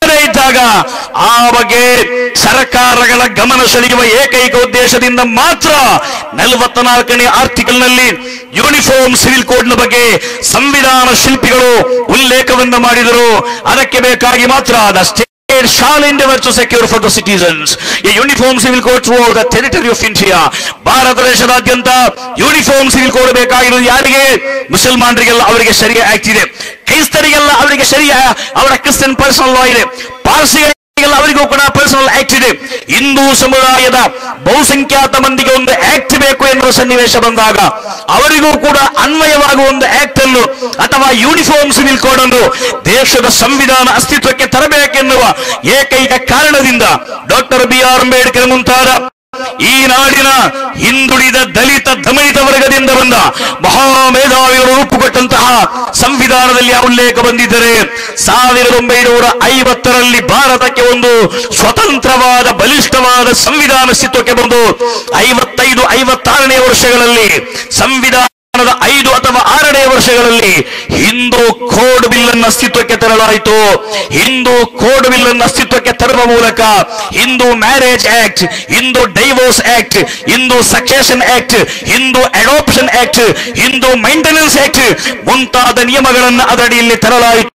ಆಗದೇ ಇದ್ದಾಗ ಆ ಬಗ್ಗೆ ಸರ್ಕಾರಗಳ ಗಮನ ಸೆಳೆಯುವ ಏಕೈಕ ಉದ್ದೇಶದಿಂದ ಮಾತ್ರ ನಲವತ್ನಾಲ್ಕನೇ ಆರ್ಟಿಕಲ್ ನಲ್ಲಿ ಯೂನಿಫಾರ್ಮ್ ಸಿವಿಲ್ ಕೋಡ್ ನ ಬಗ್ಗೆ ಸಂವಿಧಾನ ಶಿಲ್ಪಿಗಳು ಉಲ್ಲೇಖವನ್ನು ಮಾಡಿದರು ಅದಕ್ಕೆ ಬೇಕಾಗಿ ಮಾತ್ರ the state shall endeavor to secure for the citizens a uniform civil code throughout the territory of India ಭಾರತ ದೇಶದಾದ್ಯಂತ ಯೂನಿಫಾರ್ಮ್ ಸಿವಿಲ್ ಕೋಡ್ ಬೇಕಾಗಿರೋದು ಯಾರಿಗೆ ಮುಸಲ್ಮಾನರಿಗೆಲ್ಲ ಅವರಿಗೆ ಶರಿಯ ಆಕ್ಟ್ ಇದೆ ಕ್ರೈಸ್ತರಿಗೆಲ್ಲ ಅವರಿಗೆ ಶರಿಯ ಅವರ ಕ್ರಿಶ್ಚಿಯನ್ ಪರ್ಸನಲ್ ಲಾ ಇದೆ ಪಾರ್ಸಿಗಳ ಎಲ್ಲ ಅವರಿಗೂ ಕೂಡ ಪರ್ಸನಲ್ ಆಕ್ಟ್ ಇದೆ ಹಿಂದೂ ಸಮುದಾಯದ ಬಹುಸಂಖ್ಯಾತ ಮಂದಿಗೆ ಒಂದು ಆಕ್ಟ್ ಬೇಕು ಎನ್ನುವ ಸನ್ನಿವೇಶ ಬಂದಾಗ ಅವರಿಗೂ ಕೂಡ ಅನ್ವಯವಾಗುವ ಒಂದು ಆಕ್ಟ್ ಅನ್ನು ಅಥವಾ ಯೂನಿಫಾರ್ಮ್ ಸಿವಿಲ್ ಕೋಡ್ ಅನ್ನು ದೇಶದ ಸಂವಿಧಾನ ಅಸ್ತಿತ್ವಕ್ಕೆ ತರಬೇಕೆನ್ನುವ ಏಕೈಕ ಕಾರಣದಿಂದ ಡಾಕ್ಟರ್ ಬಿ ಆರ್ ಅಂಬೇಡ್ಕರ್ ಮುಂತಾದ ಈ ನಾಡಿನ ಹಿಂದುಳಿದ ದಲಿತ ದಮನಿತ ವರ್ಗದಿಂದ ಬಂದ ಮಹಾಮೇಧಾವಿಗಳು ರೂಪುಗೊಟ್ಟಂತಹ ಸಂವಿಧಾನದಲ್ಲಿ ಆ ಉಲ್ಲೇಖ ಬಂದಿದ್ದರೆ ಸಾವಿರದ ಒಂಬೈನೂರ ಐವತ್ತರಲ್ಲಿ ಭಾರತಕ್ಕೆ ಒಂದು ಸ್ವತಂತ್ರವಾದ ಬಲಿಷ್ಠವಾದ ಸಂವಿಧಾನ ಅಸ್ತಿತ್ವಕ್ಕೆ ಬಂದು ಐವತ್ತೈದು ಐವತ್ತಾರನೇ ವರ್ಷಗಳಲ್ಲಿ ಸಂವಿಧಾನದ ಐದು ಅಥವಾ ಆರನೇ ವರ್ಷಗಳಲ್ಲಿ ಹಿಂದೂ ಕೋಡ್ ಬಿಲ್ ಅನ್ನು ಅಸ್ತಿತ್ವಕ್ಕೆ ತರಲಾಯಿತು ಹಿಂದೂ ಕೋಡ್ ಬಿಲ್ ಅನ್ನು ಅಸ್ತಿತ್ವಕ್ಕೆ ತರುವ ಮೂಲಕ Hindu marriage act Hindu divorce act Hindu succession act Hindu adoption act Hindu maintenance act ಮುಂತಾದ ನಿಯಮಗಳನ್ನು ಅದಡಿಯಲ್ಲಿ ತರಲಾಯಿತು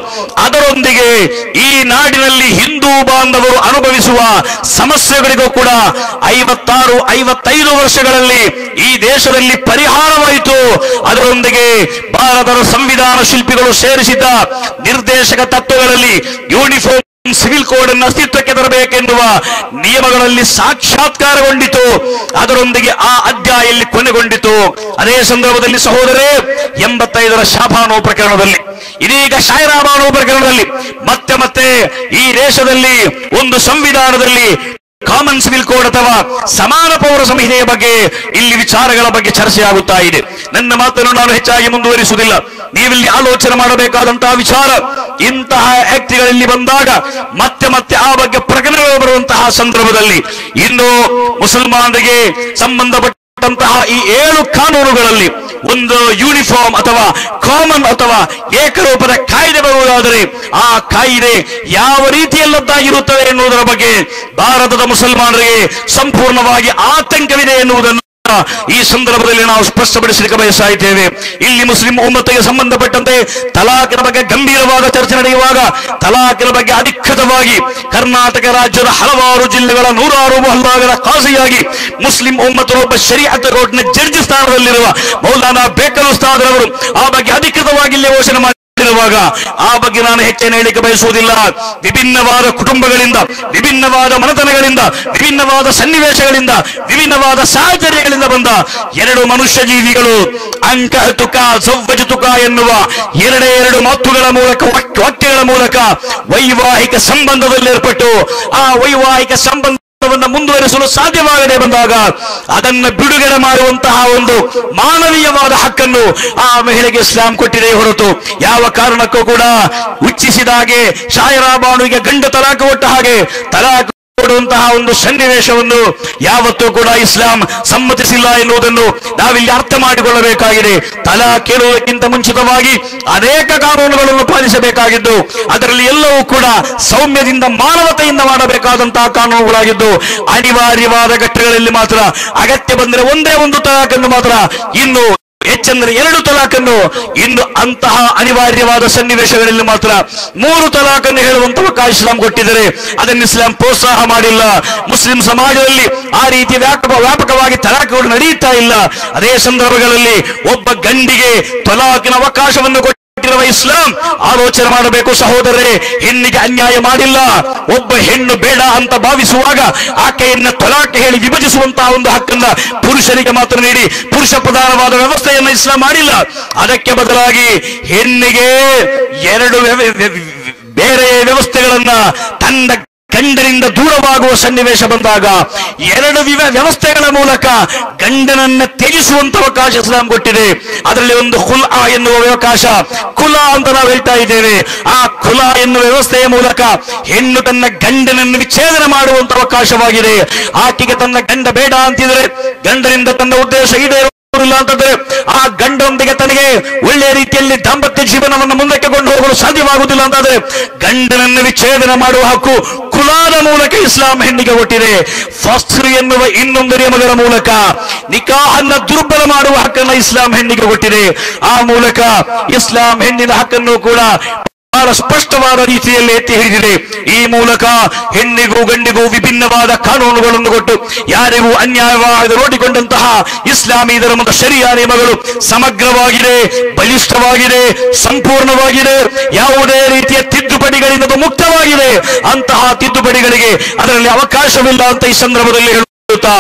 ಅದರೊಂದಿಗೆ ಈ ನಾಡಿನಲ್ಲಿ ಹಿಂದೂ ಬಾಂಧವರು ಅನುಭವಿಸುವ ಸಮಸ್ಯೆಗಳಿಗೂ ಕೂಡ ಐವತ್ತಾರು ಐವತ್ತೈದು ವರ್ಷಗಳಲ್ಲಿ ಈ ದೇಶದಲ್ಲಿ ಪರಿಹಾರವಾಯಿತು ಅದರೊಂದಿಗೆ ಭಾರತದ ಸಂವಿಧಾನ ಶಿಲ್ಪಿಗಳು ಸೇರಿಸಿದ್ದ ನಿರ್ದೇಶಕ ತತ್ವಗಳಲ್ಲಿ ಯೂನಿಫಾರ್ಮ್ ಸಿವಿಲ್ ಕೋಡ್ ಅನ್ನು ಅಸ್ತಿತ್ವಕ್ಕೆ ತರಬೇಕೆನ್ನುವ ನಿಯಮಗಳಲ್ಲಿ ಸಾಕ್ಷಾತ್ಕಾರಗೊಂಡಿತು ಅದರೊಂದಿಗೆ ಆ ಅಧ್ಯಾಯಲ್ಲಿ ಕೊನೆಗೊಂಡಿತು ಅದೇ ಸಂದರ್ಭದಲ್ಲಿ ಸಹೋದರೇ ಎಂಬತ್ತೈದರ ಶಾಬಾನೋ ಪ್ರಕರಣದಲ್ಲಿ ಇದೀಗ ಶಾಯರಾಬಾನೋ ಪ್ರಕರಣದಲ್ಲಿ ಮತ್ತೆ ಮತ್ತೆ ಈ ದೇಶದಲ್ಲಿ ಒಂದು ಸಂವಿಧಾನದಲ್ಲಿ ಕಾಮನ್ ಸಿವಿಲ್ ಕೋಡ್ ಅಥವಾ ಸಮಾನ ಪೌರ ಸಂಹಿತೆಯ ಬಗ್ಗೆ ಇಲ್ಲಿ ವಿಚಾರಗಳ ಬಗ್ಗೆ ಚರ್ಚೆ ಆಗುತ್ತಾ ಇದೆ ನನ್ನ ಮಾತನ್ನು ನಾನು ಹೆಚ್ಚಾಗಿ ಮುಂದುವರಿಸುವುದಿಲ್ಲ ನೀವಿಲ್ಲಿ ಆಲೋಚನೆ ಮಾಡಬೇಕಾದಂತಹ ವಿಚಾರ ಇಂತಹ ಆಕ್ಟ್ಗಳಲ್ಲಿ ಬಂದಾಗ ಮತ್ತೆ ಮತ್ತೆ ಆ ಬಗ್ಗೆ ಪ್ರಕರಣಗಳು ಬರುವಂತಹ ಸಂದರ್ಭದಲ್ಲಿ ಇನ್ನು ಮುಸಲ್ಮಾನರಿಗೆ ಸಂಬಂಧಪಟ್ಟಂತಹ ಈ ಏಳು ಕಾನೂನುಗಳಲ್ಲಿ ಒಂದು ಯೂನಿಫಾರ್ಮ್ ಅಥವಾ ಕಾಮನ್ ಅಥವಾ ಏಕರೂಪದ ಕಾಯ್ದೆ ಬರುವುದಾದರೆ ಆ ಕಾಯ್ದೆ ಯಾವ ರೀತಿಯಲ್ಲದ್ದಾಗಿರುತ್ತದೆ ಎನ್ನುವುದರ ಬಗ್ಗೆ ಭಾರತದ ಮುಸಲ್ಮಾನರಿಗೆ ಸಂಪೂರ್ಣವಾಗಿ ಆತಂಕವಿದೆ ಎನ್ನುವುದನ್ನು ಈ ಸಂದರ್ಭದಲ್ಲಿ ನಾವು ಸ್ಪಷ್ಟಪಡಿಸಲಿಕ್ಕೆ ಬಯಸ್ತಾ ಇದ್ದೇವೆ ಇಲ್ಲಿ ಮುಸ್ಲಿಂ ಒಮ್ಮತ್ತಿಗೆ ಸಂಬಂಧಪಟ್ಟಂತೆ ತಲಾಖಿನ ಬಗ್ಗೆ ಗಂಭೀರವಾದ ಚರ್ಚೆ ನಡೆಯುವಾಗ ತಲಾಖಿನ ಬಗ್ಗೆ ಅಧಿಕೃತವಾಗಿ ಕರ್ನಾಟಕ ರಾಜ್ಯದ ಹಲವಾರು ಜಿಲ್ಲೆಗಳ ನೂರಾರು ಮೊಹಲ್ಲಾಗಳ ಖಾಸಿಯಾಗಿ ಮುಸ್ಲಿಂ ಒಮ್ಮತ್ತು ಒಬ್ಬ ಶರಿಯತ್ ಕೋರ್ಟ್ನ ಜಡ್ಜ್ ಸ್ಥಾನದಲ್ಲಿರುವ ಮೌಲಾನಾ ಬೇಕರ್ ಉಸ್ತಾದರವರು ಆ ಬಗ್ಗೆ ಅಧಿಕೃತವಾಗಿ ಇಲ್ಲಿ ಘೋಷಣೆ ಮಾಡಿ ಇರುವಾಗ ಆ ಬಗ್ಗೆ ನಾನು ಹೆಚ್ಚೇನು ಹೇಳಿಕೆ ಬಯಸುವುದಿಲ್ಲ ವಿಭಿನ್ನವಾದ ಕುಟುಂಬಗಳಿಂದ ವಿಭಿನ್ನವಾದ ಮನತನಗಳಿಂದ ವಿಭಿನ್ನವಾದ ಸನ್ನಿವೇಶಗಳಿಂದ ವಿಭಿನ್ನವಾದ ಸಾಹಚರ್ಯಗಳಿಂದ ಬಂದ ಎರಡು ಮನುಷ್ಯ ಜೀವಿಗಳು ಅಂಕ ತುಕ ಸೌವಜ ತುಕ ಎನ್ನುವ ಎರಡೇ ಎರಡು ಮಾತುಗಳ ಮೂಲಕ ವಾಕ್ಯ- ವಾಕ್ಯಗಳ ಮೂಲಕ ವೈವಾಹಿಕ ಸಂಬಂಧದಲ್ಲಿ ಏರ್ಪಟ್ಟು ಆ ವೈವಾಹಿಕ ಸಂಬಂಧ ಮುಂದುವರಿಸಲು ಸಾಧ್ಯವಾಗದೆ ಬಂದಾಗ ಅದನ್ನು ಬಿಡುಗಡೆ ಮಾಡುವಂತಹ ಒಂದು ಮಾನವೀಯವಾದ ಹಕ್ಕನ್ನು ಆ ಮಹಿಳೆಗೆ ಇಸ್ಲಾಂ ಕೊಟ್ಟಿದೆ ಹೊರತು ಯಾವ ಕಾರಣಕ್ಕೂ ಕೂಡ ಉಚ್ಚಿಸಿದ ಹಾಗೆ ಶಾಯರಾ ಬಾನುವಿಗೆ ಗಂಡ ತಲಾಖ ಕೊಟ್ಟ ಹಾಗೆ ತಲಾಖ್ ಕೊಡುವಂತಹ ಒಂದು ಸನ್ನಿವೇಶವನ್ನು ಯಾವತ್ತೂ ಕೂಡ ಇಸ್ಲಾಂ ಸಮ್ಮತಿಸಿಲ್ಲ ಎನ್ನುವುದನ್ನು ನಾವಿಲ್ಲಿ ಅರ್ಥ ಮಾಡಿಕೊಳ್ಳಬೇಕಾಗಿದೆ ತಲಾ ಕೇಳುವುದಕ್ಕಿಂತ ಮುಂಚಿತವಾಗಿ ಅನೇಕ ಕಾನೂನುಗಳನ್ನು ಪಾಲಿಸಬೇಕಾಗಿದ್ದು ಅದರಲ್ಲಿ ಎಲ್ಲವೂ ಕೂಡ ಸೌಮ್ಯದಿಂದ ಮಾನವತೆಯಿಂದ ಮಾಡಬೇಕಾದಂತಹ ಕಾನೂನುಗಳಾಗಿದ್ದು ಅನಿವಾರ್ಯವಾದ ಘಟ್ಟಗಳಲ್ಲಿ ಮಾತ್ರ ಅಗತ್ಯ ಬಂದರೆ ಒಂದೇ ಒಂದು ತಲಾಖನ್ನು ಮಾತ್ರ ಇನ್ನು ಹೆಚ್ಚೆಂದರೆ ಎರಡು ತಲಾಖನ್ನು ಇನ್ನು ಅಂತಹ ಅನಿವಾರ್ಯವಾದ ಸನ್ನಿವೇಶಗಳಲ್ಲಿ ಮಾತ್ರ ಮೂರು ತಲಾಖನ್ನು ಹೇಳುವಂತ ಅವಕಾಶ ಇಸ್ಲಾಂ ಕೊಟ್ಟಿದ್ದಾರೆ ಅದನ್ನು ಇಸ್ಲಾಂ ಪ್ರೋತ್ಸಾಹ ಮಾಡಿಲ್ಲ ಮುಸ್ಲಿಂ ಸಮಾಜದಲ್ಲಿ ಆ ರೀತಿ ವ್ಯಾಪಕ ವ್ಯಾಪಕವಾಗಿ ತಲಾಖಗಳು ನಡೆಯುತ್ತಾ ಇಲ್ಲ ಅದೇ ಸಂದರ್ಭಗಳಲ್ಲಿ ಒಬ್ಬ ಗಂಡಿಗೆ ತಲಾಖಿನ ಅವಕಾಶವನ್ನು ಕೊಟ್ಟಿರುವ ಇಸ್ಲಾಂ ಆಲೋಚನೆ ಮಾಡಬೇಕು ಸಹೋದರರೇ ಹೆಣ್ಣಿಗೆ ಅನ್ಯಾಯ ಮಾಡಿಲ್ಲ ಒಬ್ಬ ಹೆಣ್ಣು ಬೇಡ ಅಂತ ಭಾವಿಸುವಾಗ ಆಕೆಯನ್ನ ತಲಾಖೆ ಹೇಳಿ ವಿಭಜಿಸುವಂತಹ ಒಂದು ಹಕ್ಕನ್ನ ಪುರುಷರಿಗೆ ಮಾತ್ರ ನೀಡಿ ಪುರುಷ ಪ್ರಧಾನವಾದ ವ್ಯವಸ್ಥೆಯನ್ನ ಇಸ್ಲಾಂ ಮಾಡಿಲ್ಲ ಅದಕ್ಕೆ ಬದಲಾಗಿ ಹೆಣ್ಣಿಗೆ ಎರಡು ವ್ಯವ- ವ್ಯ- ಬೇರೆ ವ್ಯವಸ್ಥೆಗಳನ್ನ ತನ್ನ ಗಂಡನಿಂದ ದೂರವಾಗುವ ಸನ್ನಿವೇಶ ಬಂದಾಗ ಎರಡು ವಿವ ವ್ಯವಸ್ಥೆಗಳ ಮೂಲಕ ಗಂಡನನ್ನ ತ್ಯಜಿಸುವಂತ ಅವಕಾಶ ಇಸ್ಲಾಂ ಕೊಟ್ಟಿದೆ ಅದರಲ್ಲಿ ಒಂದು ಕುಲ ಎನ್ನುವ ಅವಕಾಶ ಕುಲ ಅಂತ ನಾವು ಹೇಳ್ತಾ ಇದ್ದೇವೆ ಆ ಕುಲ ಎನ್ನುವ ವ್ಯವಸ್ಥೆಯ ಮೂಲಕ ಹೆಣ್ಣು ತನ್ನ ಗಂಡನನ್ನು ವಿಚ್ಛೇದನ ಮಾಡುವಂತ ಅವಕಾಶವಾಗಿದೆ ಆಕೆಗೆ ತನ್ನ ಗಂಡ ಬೇಡ ಅಂತಿದ್ರೆ ಗಂಡನಿಂದ ತನ್ನ ಉದ್ದೇಶ ಈಡೇರುವ ಇಲ್ಲ ಅಂತಂದ್ರೆ ಆ ಗಂಡನೊಂದಿಗೆ ತನಗೆ ಒಳ್ಳೆಯ ರೀತಿಯಲ್ಲಿ ದಾಂಪತ್ಯ ಜೀವನವನ್ನು ಮುಂದಕ್ಕೆ ಕೊಂಡು ಹೋಗಲು ಸಾಧ್ಯವಾಗುವುದಿಲ್ಲ ಅಂತಂದ್ರೆ ಗಂಡನನ್ನು ವಿಚ್ಛೇದನ ಮಾಡುವ ಹಕ್ಕು ಕುಲಾದ ಮೂಲಕ ಇಸ್ಲಾಂ ಹೆಣ್ಣಿಗೆ ಕೊಟ್ಟಿದೆ ಫಸ್ರು ಎನ್ನುವ ಇನ್ನೊಂದು ನಿಯಮಗಳ ಮೂಲಕ ನಿಕಾಹನ್ನ ದುರ್ಬಲ ಮಾಡುವ ಹಕ್ಕನ್ನು ಇಸ್ಲಾಂ ಹೆಣ್ಣಿಗೆ ಕೊಟ್ಟಿದೆ ಆ ಮೂಲಕ ಇಸ್ಲಾಂ ಹೆಣ್ಣಿನ ಹಕ್ಕನ್ನು ಕೂಡ ಬಹಳ ಸ್ಪಷ್ಟವಾದ ರೀತಿಯಲ್ಲಿ ಎತ್ತಿ ಹಿಡಿದಿದೆ ಈ ಮೂಲಕ ಹೆಣ್ಣಿಗೂ ಗಂಡಿಗೂ ವಿಭಿನ್ನವಾದ ಕಾನೂನುಗಳನ್ನು ಕೊಟ್ಟು ಯಾರಿಗೂ ಅನ್ಯಾಯವಾಗಿ ನೋಡಿಕೊಂಡಂತಹ ಇಸ್ಲಾಮಿ ಧರ್ಮದ ಶರಿಯಾ ನಿಯಮಗಳು ಸಮಗ್ರವಾಗಿದೆ ಬಲಿಷ್ಠವಾಗಿದೆ ಸಂಪೂರ್ಣವಾಗಿದೆ ಯಾವುದೇ ರೀತಿಯ ತಿದ್ದುಪಡಿಗಳಿಂದ ಅದು ಮುಕ್ತವಾಗಿದೆ ಅಂತಹ ತಿದ್ದುಪಡಿಗಳಿಗೆ ಅದರಲ್ಲಿ ಅವಕಾಶವಿಲ್ಲ ಅಂತ ಈ ಸಂದರ್ಭದಲ್ಲಿ ಹೇಳುತ್ತಾ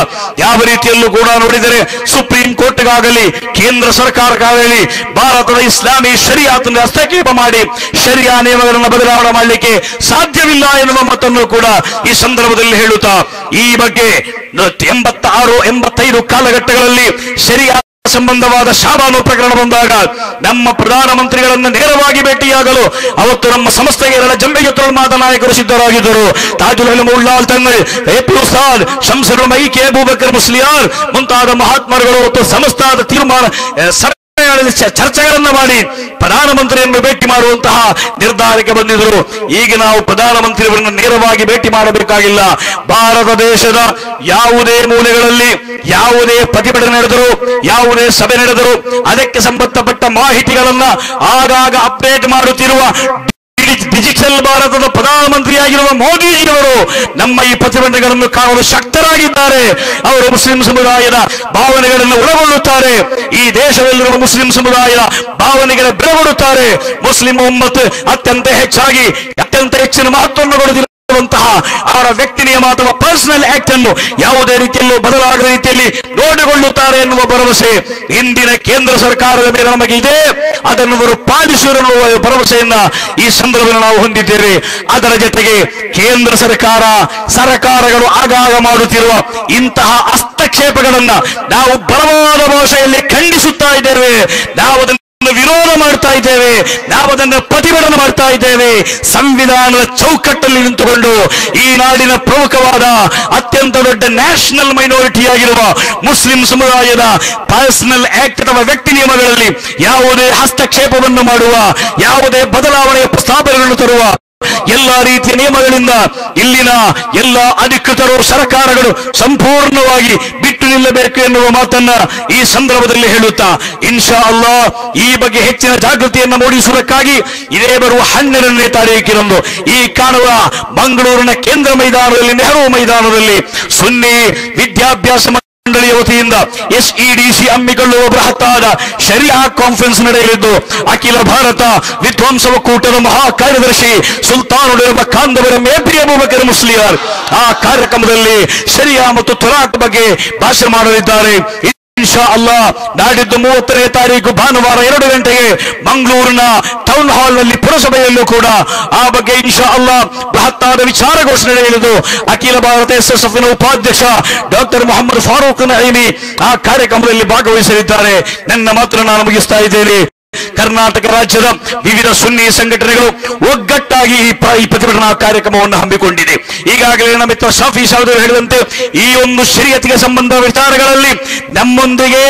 ಯಾವ ರೀತಿಯಲ್ಲೂ ಕೂಡ ನೋಡಿದರೆ ಸುಪ್ರೀಂ ಕೋರ್ಟ್ಗಾಗಲಿ ಕೇಂದ್ರ ಸರ್ಕಾರಕ್ಕಾಗಲಿ ಭಾರತದ ಇಸ್ಲಾಮಿ ಶರಿಯಾತನ್ನು ಹಸ್ತಕ್ಷೇಪ ಮಾಡಿ ಶರಿಯಾ ನಿಯಮಗಳನ್ನು ಬದಲಾವಣೆ ಮಾಡಲಿಕ್ಕೆ ಸಾಧ್ಯವಿಲ್ಲ ಎನ್ನುವ ಮಾತನ್ನು ಕೂಡ ಈ ಸಂದರ್ಭದಲ್ಲಿ ಹೇಳುತ್ತಾ ಈ ಬಗ್ಗೆ ಎಂಬತ್ತಾರು ಎಂಬತ್ತೈದು ಕಾಲಘಟ್ಟಗಳಲ್ಲಿ ಶರಿಯಾ ಸಂಬಂಧವಾದ ಶಾಬಾನು ಪ್ರಕರಣ ಬಂದಾಗ ನಮ್ಮ ಪ್ರಧಾನಮಂತ್ರಿಗಳನ್ನು ನೇರವಾಗಿ ಭೇಟಿಯಾಗಲು ಅವತ್ತು ನಮ್ಮ ಸಂಸ್ಥೆಗೆ ಎರಡ ಜಂಬೆಗೆ ಮಾದ ನಾಯಕರು ಸಿದ್ಧರಾಗಿದ್ದರು ತಾಜುಲ್ ಅಲಮ್ ಉಳ್ಳಾಲ್ ತಂಗಲ್ ಎಪಿ ಉಸ್ತಾದ್ ಶಂಸರು ಮೈ ಕೆ ಅಬೂಬಕರ್ ಮುಸ್ಲಿಯಾರ್ ಮುಂತಾದ ಮಹಾತ್ಮರುಗಳು ಅವತ್ತು ಸಂಸ್ಥಾದ ತೀರ್ಮಾನ ಆ, ಸರ್ಕಾರಗಳಲ್ಲಿ ಚ- ಚರ್ಚೆಗಳನ್ನ ಮಾಡಿ ಪ್ರಧಾನಮಂತ್ರಿಯನ್ನು ಭೇಟಿ ಮಾಡುವಂತಹ ನಿರ್ಧಾರಕ್ಕೆ ಬಂದಿದ್ದರು ಈಗ ನಾವು ಪ್ರಧಾನಮಂತ್ರಿಯವರನ್ನು ನೇರವಾಗಿ ಭೇಟಿ ಮಾಡಬೇಕಾಗಿಲ್ಲ ಭಾರತ ದೇಶದ ಯಾವುದೇ ಮೂಲೆಗಳಲ್ಲಿ ಯಾವುದೇ ಪ್ರತಿಭಟನೆ ನಡೆದರು ಯಾವುದೇ ಸಭೆ ನಡೆದರು ಅದಕ್ಕೆ ಸಂಬಂಧಪಟ್ಟ ಮಾಹಿತಿಗಳನ್ನ ಆಗಾಗ ಅಪ್ಡೇಟ್ ಮಾಡುತ್ತಿರುವ ಡಿ- ಡಿಜಿಟಲ್ ಭಾರತದ ಪ್ರಧಾನಮಂತ್ರಿಯಾಗಿರುವ ಮೋದಿಜಿಯವರು ನಮ್ಮ ಈ ಪ್ರತಿಭಟನೆಗಳನ್ನು ಕಾಣಲು ಶಕ್ತರಾಗಿದ್ದಾರೆ ಅವರು ಮುಸ್ಲಿಂ ಸಮುದಾಯದ ಭಾವನೆಗಳನ್ನು ಒಳಗೊಳ್ಳುತ್ತಾರೆ ಈ ದೇಶದಲ್ಲಿರುವ ಮುಸ್ಲಿಂ ಸಮುದಾಯದ ಭಾವನೆಗಳ ಬೆಳಗೊಳ್ಳುತ್ತಾರೆ ಮುಸ್ಲಿಂ ಒಮ್ಮತ್ತು ಅತ್ಯಂತ ಹೆಚ್ಚಾಗಿ ಅತ್ಯಂತ ಹೆಚ್ಚಿನ ಮಹತ್ವವನ್ನು ಕೊಡುತ್ತಿರುವಂತಹ ಅವರ ವ್ಯಕ್ತಿ ನಿಯಮ ಅಥವಾ ಪರ್ಸನಲ್ ಆಕ್ಟ್ ಅನ್ನು ಯಾವುದೇ ರೀತಿಯಲ್ಲೂ ಬದಲಾಗದ ರೀತಿಯಲ್ಲಿ ನೋಡಿಕೊಳ್ಳುತ್ತಾರೆ ಎನ್ನುವ ಭರವಸೆ ಇಂದಿನ ಕೇಂದ್ರ ಸರ್ಕಾರದ ಮೇಲೆ ನಮಗೆ ಇದೆ ಅದನ್ನು ಅವರು ಪಾಲಿಸುವರು ಎನ್ನುವ ಭರವಸೆಯನ್ನ ಈ ಸಂದರ್ಭದಲ್ಲಿ ನಾವು ಹೊಂದಿದ್ದೇವೆ ಅದರ ಜೊತೆಗೆ ಕೇಂದ್ರ ಸರ್ಕಾರ ಸರ್ಕಾರಗಳು ಆಗಾಗ ಮಾಡುತ್ತಿರುವ ಇಂತಹ ಹಸ್ತಕ್ಷೇಪಗಳನ್ನ ನಾವು ಬಲವಾದ ಭಾಷೆಯಲ್ಲಿ ಖಂಡಿಸುತ್ತಾ ಇದ್ದೇವೆ ನಾವು ಅದನ್ನು ವಿರೋಧ ಮಾಡ್ತಾ ಇದ್ದೇವೆ ನಾವು ಅದನ್ನು ಪ್ರತಿಭಟನೆ ಮಾಡ್ತಾ ಇದ್ದೇವೆ ಸಂವಿಧಾನದ ಚೌಕಟ್ಟಲ್ಲಿ ನಿಂತುಕೊಂಡು ಈ ನಾಡಿನ ಪ್ರಮುಖವಾದ ಅತ್ಯಂತ ದೊಡ್ಡ ನ್ಯಾಷನಲ್ ಮೈನಾರಿಟಿ ಆಗಿರುವ ಮುಸ್ಲಿಂ ಸಮುದಾಯದ ಪರ್ಸನಲ್ ಆಕ್ಟ್ ಅಥವಾ ವ್ಯಕ್ತಿ ನಿಯಮಗಳಲ್ಲಿ ಯಾವುದೇ ಹಸ್ತಕ್ಷೇಪವನ್ನು ಮಾಡುವ ಯಾವುದೇ ಬದಲಾವಣೆಯ ಪ್ರಸ್ತಾಪನೆಗಳನ್ನು ತರುವ ಎಲ್ಲ ರೀತಿಯ ನಿಯಮಗಳಿಂದ ಇಲ್ಲಿನ ಎಲ್ಲ ಅಧಿಕೃತರು ಸರ್ಕಾರಗಳು ಸಂಪೂರ್ಣವಾಗಿ ಬಿಟ್ಟು ನಿಲ್ಲಬೇಕು ಎನ್ನುವ ಮಾತನ್ನ ಈ ಸಂದರ್ಭದಲ್ಲಿ ಹೇಳುತ್ತಾ ಇನ್ಶಾ ಅಲ್ಲಾ ಈ ಬಗ್ಗೆ ಹೆಚ್ಚಿನ ಜಾಗೃತಿಯನ್ನು ಮೂಡಿಸುವುದಕ್ಕಾಗಿ ಇದೇ ಬರುವ ಹನ್ನೆರಡನೇ ತಾರೀಕಿನಂದು ಈ ಕಾಣುವ ಮಂಗಳೂರಿನ ಕೇಂದ್ರ ಮೈದಾನದಲ್ಲಿ ನೆಹರು ಮೈದಾನದಲ್ಲಿ ಸುನ್ನಿ ವಿದ್ಯಾಭ್ಯಾಸ ಮಂಡಳಿಯ ವತಿಯಿಂದ ಎಸ್ಇಡಿಸಿ ಹಮ್ಮಿಕೊಳ್ಳುವ ಬೃಹತ್ತಾದ ಶರಿಯಾ ಕಾನ್ಫರೆನ್ಸ್ ನಡೆಯಲಿದ್ದು ಅಖಿಲ ಭಾರತ ವಿದ್ವಾಂಸ ಒಕ್ಕೂಟದ ಮಹಾ ಕಾರ್ಯದರ್ಶಿ ಸುಲ್ತಾನುಡಿರುವ ಕಾಂದವರ ಮೇಪ್ರಿ ಅಬೂಬಕರ್ ಮುಸ್ಲಿಯಾರ್ ಆ ಕಾರ್ಯಕ್ರಮದಲ್ಲಿ ಶರಿಯಾ ಮತ್ತು ತುರಾಕ್ ಬಗ್ಗೆ ಭಾಷಣ ಮಾಡಲಿದ್ದಾರೆ ಇನ್ಶಾ ಅಲ್ಲಾ ನಾಡಿದ್ದು ಮೂವತ್ತನೇ ತಾರೀಕು ಭಾನುವಾರ ಎರಡು ಗಂಟೆಗೆ ಮಂಗಳೂರಿನ ಟೌನ್ ಹಾಲ್ ನಲ್ಲಿ ಪುರಸಭೆಯಲ್ಲೂ ಕೂಡ ಆ ಬಗ್ಗೆ ಇನ್ಶಾ ಅಲ್ಲಾ ಬೃಹತ್ತಾದ ವಿಚಾರಗೋಷ್ಠಿ ನಡೆಯಲಿದ್ದು ಅಖಿಲ ಭಾರತ ಎಸ್ ಎಸ್ ಎಫ್ ಉಪಾಧ್ಯಕ್ಷ ಡಾಕ್ಟರ್ ಮೊಹಮ್ಮದ್ ಫಾರೂಕ್ ನঈಮಿ ಆ ಕಾರ್ಯಕ್ರಮದಲ್ಲಿ ಭಾಗವಹಿಸಲಿದ್ದಾರೆ ನನ್ನ ಮಾತ್ರ ನಾನು ಮುಗಿಸ್ತಾ ಇದ್ದೇನೆ ಕರ್ನಾಟಕ ರಾಜ್ಯದ ವಿವಿಧ ಸುನ್ನಿ ಸಂಘಟನೆಗಳು ಒಗ್ಗಟ್ಟಾಗಿ ಈ ಪ್ರ- ಈ ಪ್ರತಿಭಟನಾ ಕಾರ್ಯಕ್ರಮವನ್ನು ಹಮ್ಮಿಕೊಂಡಿದೆ ಈಗಾಗಲೇ ನಮ್ಮ ಮಿತ್ರ ಶಾಫಿ ಸಾಹೇಬರು ಹೇಳಿದಂತೆ ಈ ಒಂದು ಶರೀಯತಿಗೆ ಸಂಬಂಧ ವಿಚಾರಗಳಲ್ಲಿ ನಮ್ಮೊಂದಿಗೆ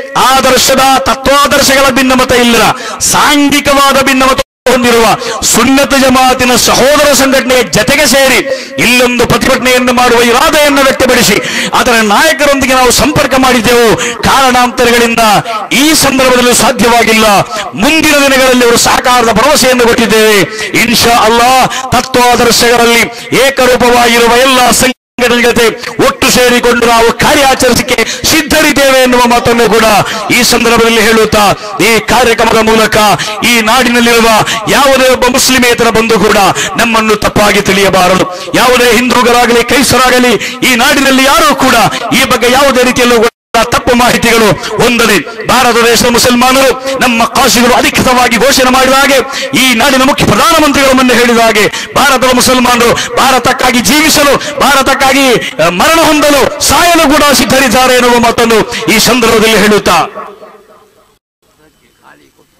ಆದರ್ಶದ ತತ್ವಾದರ್ಶಗಳ ಭಿನ್ನಮತ ಇಲ್ಲ ಸಾಂಘಿಕವಾದ ಭಿನ್ನಮತ ಹೊಂದಿರುವ ಸುನ್ನತ ಜಮಾತಿನ ಸಹೋದರ ಸಂಘಟನೆಯ ಜತೆಗೆ ಸೇರಿ ಇಲ್ಲೊಂದು ಪ್ರತಿಭಟನೆಯನ್ನು ಮಾಡುವ ಇರಾದೆಯನ್ನು ವ್ಯಕ್ತಪಡಿಸಿ ಅದರ ನಾಯಕರೊಂದಿಗೆ ನಾವು ಸಂಪರ್ಕ ಮಾಡಿದ್ದೆವು ಕಾರಣಾಂತರಗಳಿಂದ ಈ ಸಂದರ್ಭದಲ್ಲಿ ಸಾಧ್ಯವಾಗಿಲ್ಲ ಮುಂದಿನ ದಿನಗಳಲ್ಲಿ ಅವರು ಸಹಕಾರದ ಭರವಸೆಯನ್ನು ಕೊಟ್ಟಿದ್ದೇವೆ ಇನ್ಶಾ ಅಲ್ಲಾ ತತ್ವಾದರ್ಶಗಳಲ್ಲಿ ಏಕರೂಪವಾಗಿರುವ ಎಲ್ಲ ಸಂಘಟನೆ ಜೊತೆ ಒಟ್ಟು ಸೇರಿಕೊಂಡು ನಾವು ಕಾರ್ಯಾಚರಿಸಕ್ಕೆ ಸಿದ್ಧರಿದ್ದೇವೆ ಎನ್ನುವ ಮಾತನ್ನು ಕೂಡ ಈ ಸಂದರ್ಭದಲ್ಲಿ ಹೇಳುತ್ತಾ ಈ ಕಾರ್ಯಕ್ರಮದ ಮೂಲಕ ಈ ನಾಡಿನಲ್ಲಿರುವ ಯಾವುದೇ ಒಬ್ಬ ಮುಸ್ಲಿಮೇತರ ಬಂದು ಕೂಡ ನಮ್ಮನ್ನು ತಪ್ಪಾಗಿ ತಿಳಿಯಬಾರದು ಯಾವುದೇ ಹಿಂದೂಗರಾಗಲಿ ಕ್ರೈಸ್ತರಾಗಲಿ ಈ ನಾಡಿನಲ್ಲಿ ಯಾರೂ ಕೂಡ ಈ ಬಗ್ಗೆ ಯಾವುದೇ ರೀತಿಯಲ್ಲೂ ಕೂಡ ತಪ್ಪು ಮಾಹಿತಿಗಳು ಹೊಂದದೆ ಭಾರತ ದೇಶದ ಮುಸಲ್ಮಾನರು ನಮ್ಮ ಕಾಶಿಗಳು ಅಧಿಕೃತವಾಗಿ ಘೋಷಣೆ ಮಾಡಿದ ಹಾಗೆ ಈ ನಾಡಿನ ಮುಖ್ಯ ಪ್ರಧಾನಮಂತ್ರಿಗಳು ಮೊನ್ನೆ ಹೇಳಿದ ಹಾಗೆ ಭಾರತದ ಮುಸಲ್ಮಾನರು ಭಾರತಕ್ಕಾಗಿ ಜೀವಿಸಲು ಭಾರತಕ್ಕಾಗಿ ಅಹ್, ಮರಣ ಹೊಂದಲು ಸಾಯಲು ಕೂಡ ಸಿದ್ಧರಿದ್ದಾರೆ ಎನ್ನುವ ಮಾತನ್ನು ಈ ಸಂದರ್ಭದಲ್ಲಿ ಹೇಳುತ್ತಾ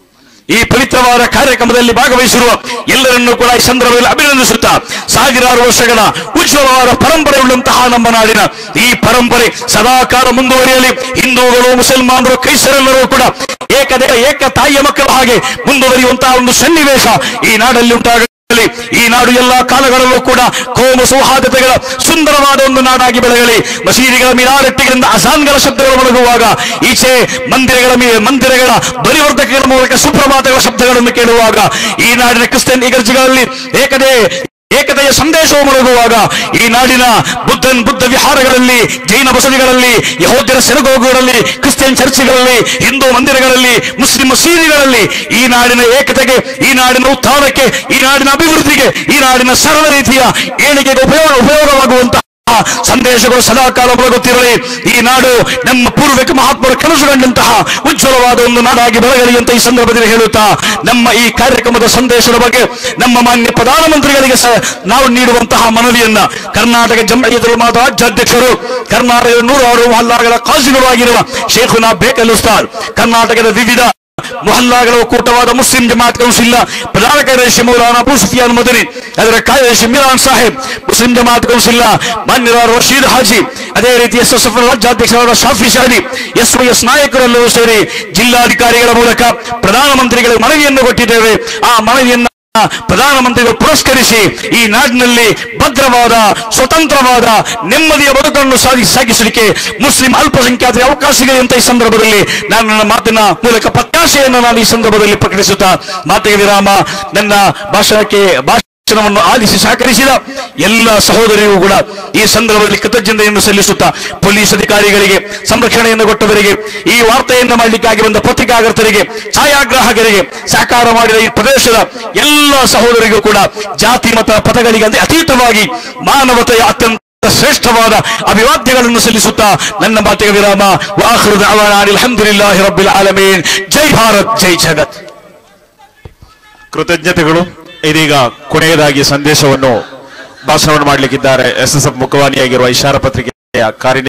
ಈ ಪವಿತ್ರವಾದ ಕಾರ್ಯಕ್ರಮದಲ್ಲಿ ಭಾಗವಹಿಸಿರುವ ಎಲ್ಲರನ್ನೂ ಕೂಡ ಈ ಸಂದರ್ಭದಲ್ಲಿ ಅಭಿನಂದಿಸುತ್ತಾ ಸಾವಿರಾರು ವರ್ಷಗಳ ಉಜ್ವಲವಾದ ಪರಂಪರೆ ಉಳ್ಳಂತಹ ನಮ್ಮ ನಾಡಿನ ಈ ಪರಂಪರೆ ಸದಾಕಾಲ ಮುಂದುವರಿಯಲಿ ಹಿಂದೂಗಳು ಮುಸಲ್ಮಾನರು ಕ್ರೈಸ್ತರೆಲ್ಲರೂ ಕೂಡ ಏಕದೇ ಏಕ ತಾಯಿಯ ಮಕ್ಕಳ ಹಾಗೆ ಮುಂದುವರಿಯುವಂತಹ ಒಂದು ಸನ್ನಿವೇಶ ಈ ನಾಡಲ್ಲಿ ಉಂಟಾಗಲಿ ಈ ನಾಡು ಎಲ್ಲಾ ಕಾಲಗಳಲ್ಲೂ ಕೂಡ ಕೋಮು ಸೌಹಾರ್ದತೆಗಳ ಸುಂದರವಾದ ಒಂದು ನಾಡಾಗಿ ಬೆಳೆಯಲಿ ಮಸೀದಿಗಳ ಮಿನಾರೆಟ್ಟಿಗಳಿಂದ ಅಸಾನ್ಗಳ ಶಬ್ದಗಳು ಮೊಳಗುವಾಗ ಈಚೆ ಮಂದಿರಗಳ ಮೇ- ಮಂದಿರಗಳ ಧ್ವನಿವರ್ಧಕಗಳ ಮೂಲಕ ಸುಪ್ರಭಾತಗಳ ಶಬ್ದಗಳನ್ನು ಕೇಳುವಾಗ ಈ ನಾಡಿನ ಕ್ರಿಶ್ಚಿಯನ್ ಇಗರ್ಜಿಗಳಲ್ಲಿ ಏಕದೇ ಏಕತೆಯ ಸಂದೇಶವು ಮೊಳಗುವಾಗ ಈ ನಾಡಿನ ಬುದ್ಧನ್ ಬುದ್ಧ ವಿಹಾರಗಳಲ್ಲಿ ಜೈನ ಬಸದಿಗಳಲ್ಲಿ ಯಹೋದ್ಯರ ಸೆನಗೋಗುಗಳಲ್ಲಿ ಕ್ರಿಶ್ಚಿಯನ್ ಚರ್ಚ್ಗಳಲ್ಲಿ ಹಿಂದೂ ಮಂದಿರಗಳಲ್ಲಿ ಮುಸ್ಲಿಂ ಮಸೀದಿಗಳಲ್ಲಿ ಈ ನಾಡಿನ ಏಕತೆಗೆ ಈ ನಾಡಿನ ಉತ್ಥಾನಕ್ಕೆ ಈ ನಾಡಿನ ಅಭಿವೃದ್ಧಿಗೆ ಈ ನಾಡಿನ ಸರಳ ರೀತಿಯ ಏಳಿಗೆಗೆ ಉಪಯೋಗ ಉಪಯೋಗವಾಗುವಂತಹ ಸಂದೇಶಗಳು ಸದಾಕಾಲ ಮೊಳಗುತ್ತಿರಲಿ ಈ ನಾಡು ನಮ್ಮ ಪೂರ್ವಿಕ ಮಹಾತ್ಮರು ಕನಸುಗೊಂಡಂತಹ ಉಜ್ವಲವಾದ ಒಂದು ನಾಡಾಗಿ ಬೆಳಗಲಿ ಅಂತ ಈ ಸಂದರ್ಭದಲ್ಲಿ ಹೇಳುತ್ತಾ ನಮ್ಮ ಈ ಕಾರ್ಯಕ್ರಮದ ಸಂದೇಶದ ಬಗ್ಗೆ ನಮ್ಮ ಮಾನ್ಯ ಪ್ರಧಾನಮಂತ್ರಿಗಳಿಗೆ ಸಹ ನಾವು ನೀಡುವಂತಹ ಮನವಿಯನ್ನ ಕರ್ನಾಟಕ ಜಂಬಯ್ಯದಲ್ಲಿ ಮಾತ್ರ ರಾಜ್ಯಾಧ್ಯಕ್ಷರು ಕರ್ನಾಟಕದ ನೂರಾರು ಮಹಲ್ಲಾಗಳ ಕಾಜಿಗಳು ಆಗಿರುವ ಶೇಖುನಾ ಬೇಕಲ್ ಉಸ್ತಾದ್ ಕರ್ನಾಟಕದ ವಿವಿಧ ಮೊಹಲ್ಲಾಗಳ ಒಕ್ಕೂಟವಾದ ಮುಸ್ಲಿಂ ಜಮಾತ್ ಕೌನ್ಸಿಲ್ ಪ್ರಧಾನ ಕಾರ್ಯದರ್ಶಿ ಮೌಲಾನಾ ಅಬೂ ಸುಫಿಯಾನ್ ಮದನಿ ಅದರ ಕಾರ್ಯದರ್ಶಿ ಮಿರಾನ್ ಸಾಹೇಬ್ ಮುಸ್ಲಿಂ ಜಮಾತ್ ಕೌನ್ಸಿಲ್ ಮಾನ್ಯರಾದ ರಶೀದ್ ಹಾಜಿ ಅದೇ ರೀತಿ ಎಸ್ ಎಸ್ ಎಫ್ ರಾಜ್ಯಾಧ್ಯಕ್ಷರಾದ ಶಾಫಿ ಶಾಲಿ ಎಸ್ ವೈ ಎಸ್ ನಾಯಕರೆಲ್ಲರೂ ಸೇರಿ ಜಿಲ್ಲಾಧಿಕಾರಿಗಳ ಮೂಲಕ ಪ್ರಧಾನಮಂತ್ರಿಗಳಿಗೆ ಮನವಿಯನ್ನು ಕೊಟ್ಟಿದ್ದೇವೆ ಆ ಮನವಿಯನ್ನ ಪ್ರಧಾನಮಂತ್ರಿಗಳು ಪುರಸ್ಕರಿಸಿ ಈ ನಾಡಿನಲ್ಲಿ ಭದ್ರವಾದ ಸ್ವತಂತ್ರವಾದ ನೆಮ್ಮದಿಯ ಬದುಕನ್ನು ಸಾಗಿ ಸಾಗಿಸಲಿಕ್ಕೆ ಮುಸ್ಲಿಂ ಅಲ್ಪಸಂಖ್ಯಾತರಿಗೆ ಅವಕಾಶ ಸಿಗಲಿ ಅಂತ ಈ ಸಂದರ್ಭದಲ್ಲಿ ನಾನು ನನ್ನ ಮಾತಿನ ಮೂಲಕ ಪ್ರತ್ಯಾಶೆಯನ್ನು ನಾನು ಈ ಸಂದರ್ಭದಲ್ಲಿ ಪ್ರಕಟಿಸುತ್ತಾ ಮಾತಿಗೆ ವಿರಾಮ ನನ್ನ ಭಾಷಣಕ್ಕೆ ಭಾಷಣವನ್ನು ಆಲಿಸಿ ಸಹಕರಿಸಿದ ಎಲ್ಲ ಸಹೋದರಿಗೂ ಕೂಡ ಈ ಸಂದರ್ಭದಲ್ಲಿ ಕೃತಜ್ಞತೆಯನ್ನು ಸಲ್ಲಿಸುತ್ತಾ ಪೊಲೀಸ್ ಅಧಿಕಾರಿಗಳಿಗೆ ಸಂರಕ್ಷಣೆಯನ್ನು ಕೊಟ್ಟವರಿಗೆ ಈ ವಾರ್ತೆಯನ್ನು ಮಾಡಲಿಕ್ಕಾಗಿ ಬಂದ ಪತ್ರಿಕಾಗರ್ತರಿಗೆ ಛಾಯಾಗ್ರಾಹಕರಿಗೆ ಸಹಕಾರ ಮಾಡಿದ ಈ ಪ್ರದೇಶದ ಎಲ್ಲ ಸಹೋದರಿಗೂ ಕೂಡ ಜಾತಿ ಮತ ಪದಗಳಿಗೆ ಅಂದ್ರೆ ಅತೀತವಾಗಿ ಮಾನವತೆಯ ಅತ್ಯಂತ ಶ್ರೇಷ್ಠವಾದ ಅಭಿವಾದ್ಯಗಳನ್ನು ಸಲ್ಲಿಸುತ್ತಾ ನನ್ನ ಮಾತಿಗೆ ವಿರಾಮ ವಾಹೃದ ಅಲ್ಹಮ್ದುಲಿಲ್ಲಾಹಿ ರಬ್ಬಿಲ್ ಆಲಮೀನ್ ಜೈ ಭಾರತ್ ಜೈ ಜಗತ್ ಕೃತಜ್ಞತೆಗಳು ಇದೀಗ ಕೊನೆಯದಾಗಿ ಸಂದೇಶವನ್ನು ಭಾಷಣವನ್ನು ಮಾಡಲಿಕ್ಕಿದ್ದಾರೆ ಎಸ್ ಎಸ್ ಎಫ್ ಮುಖವಾಣಿಯಾಗಿರುವ ಇಶಾರ ಪತ್ರಿಕೆಯ ಕಾರ್ಯ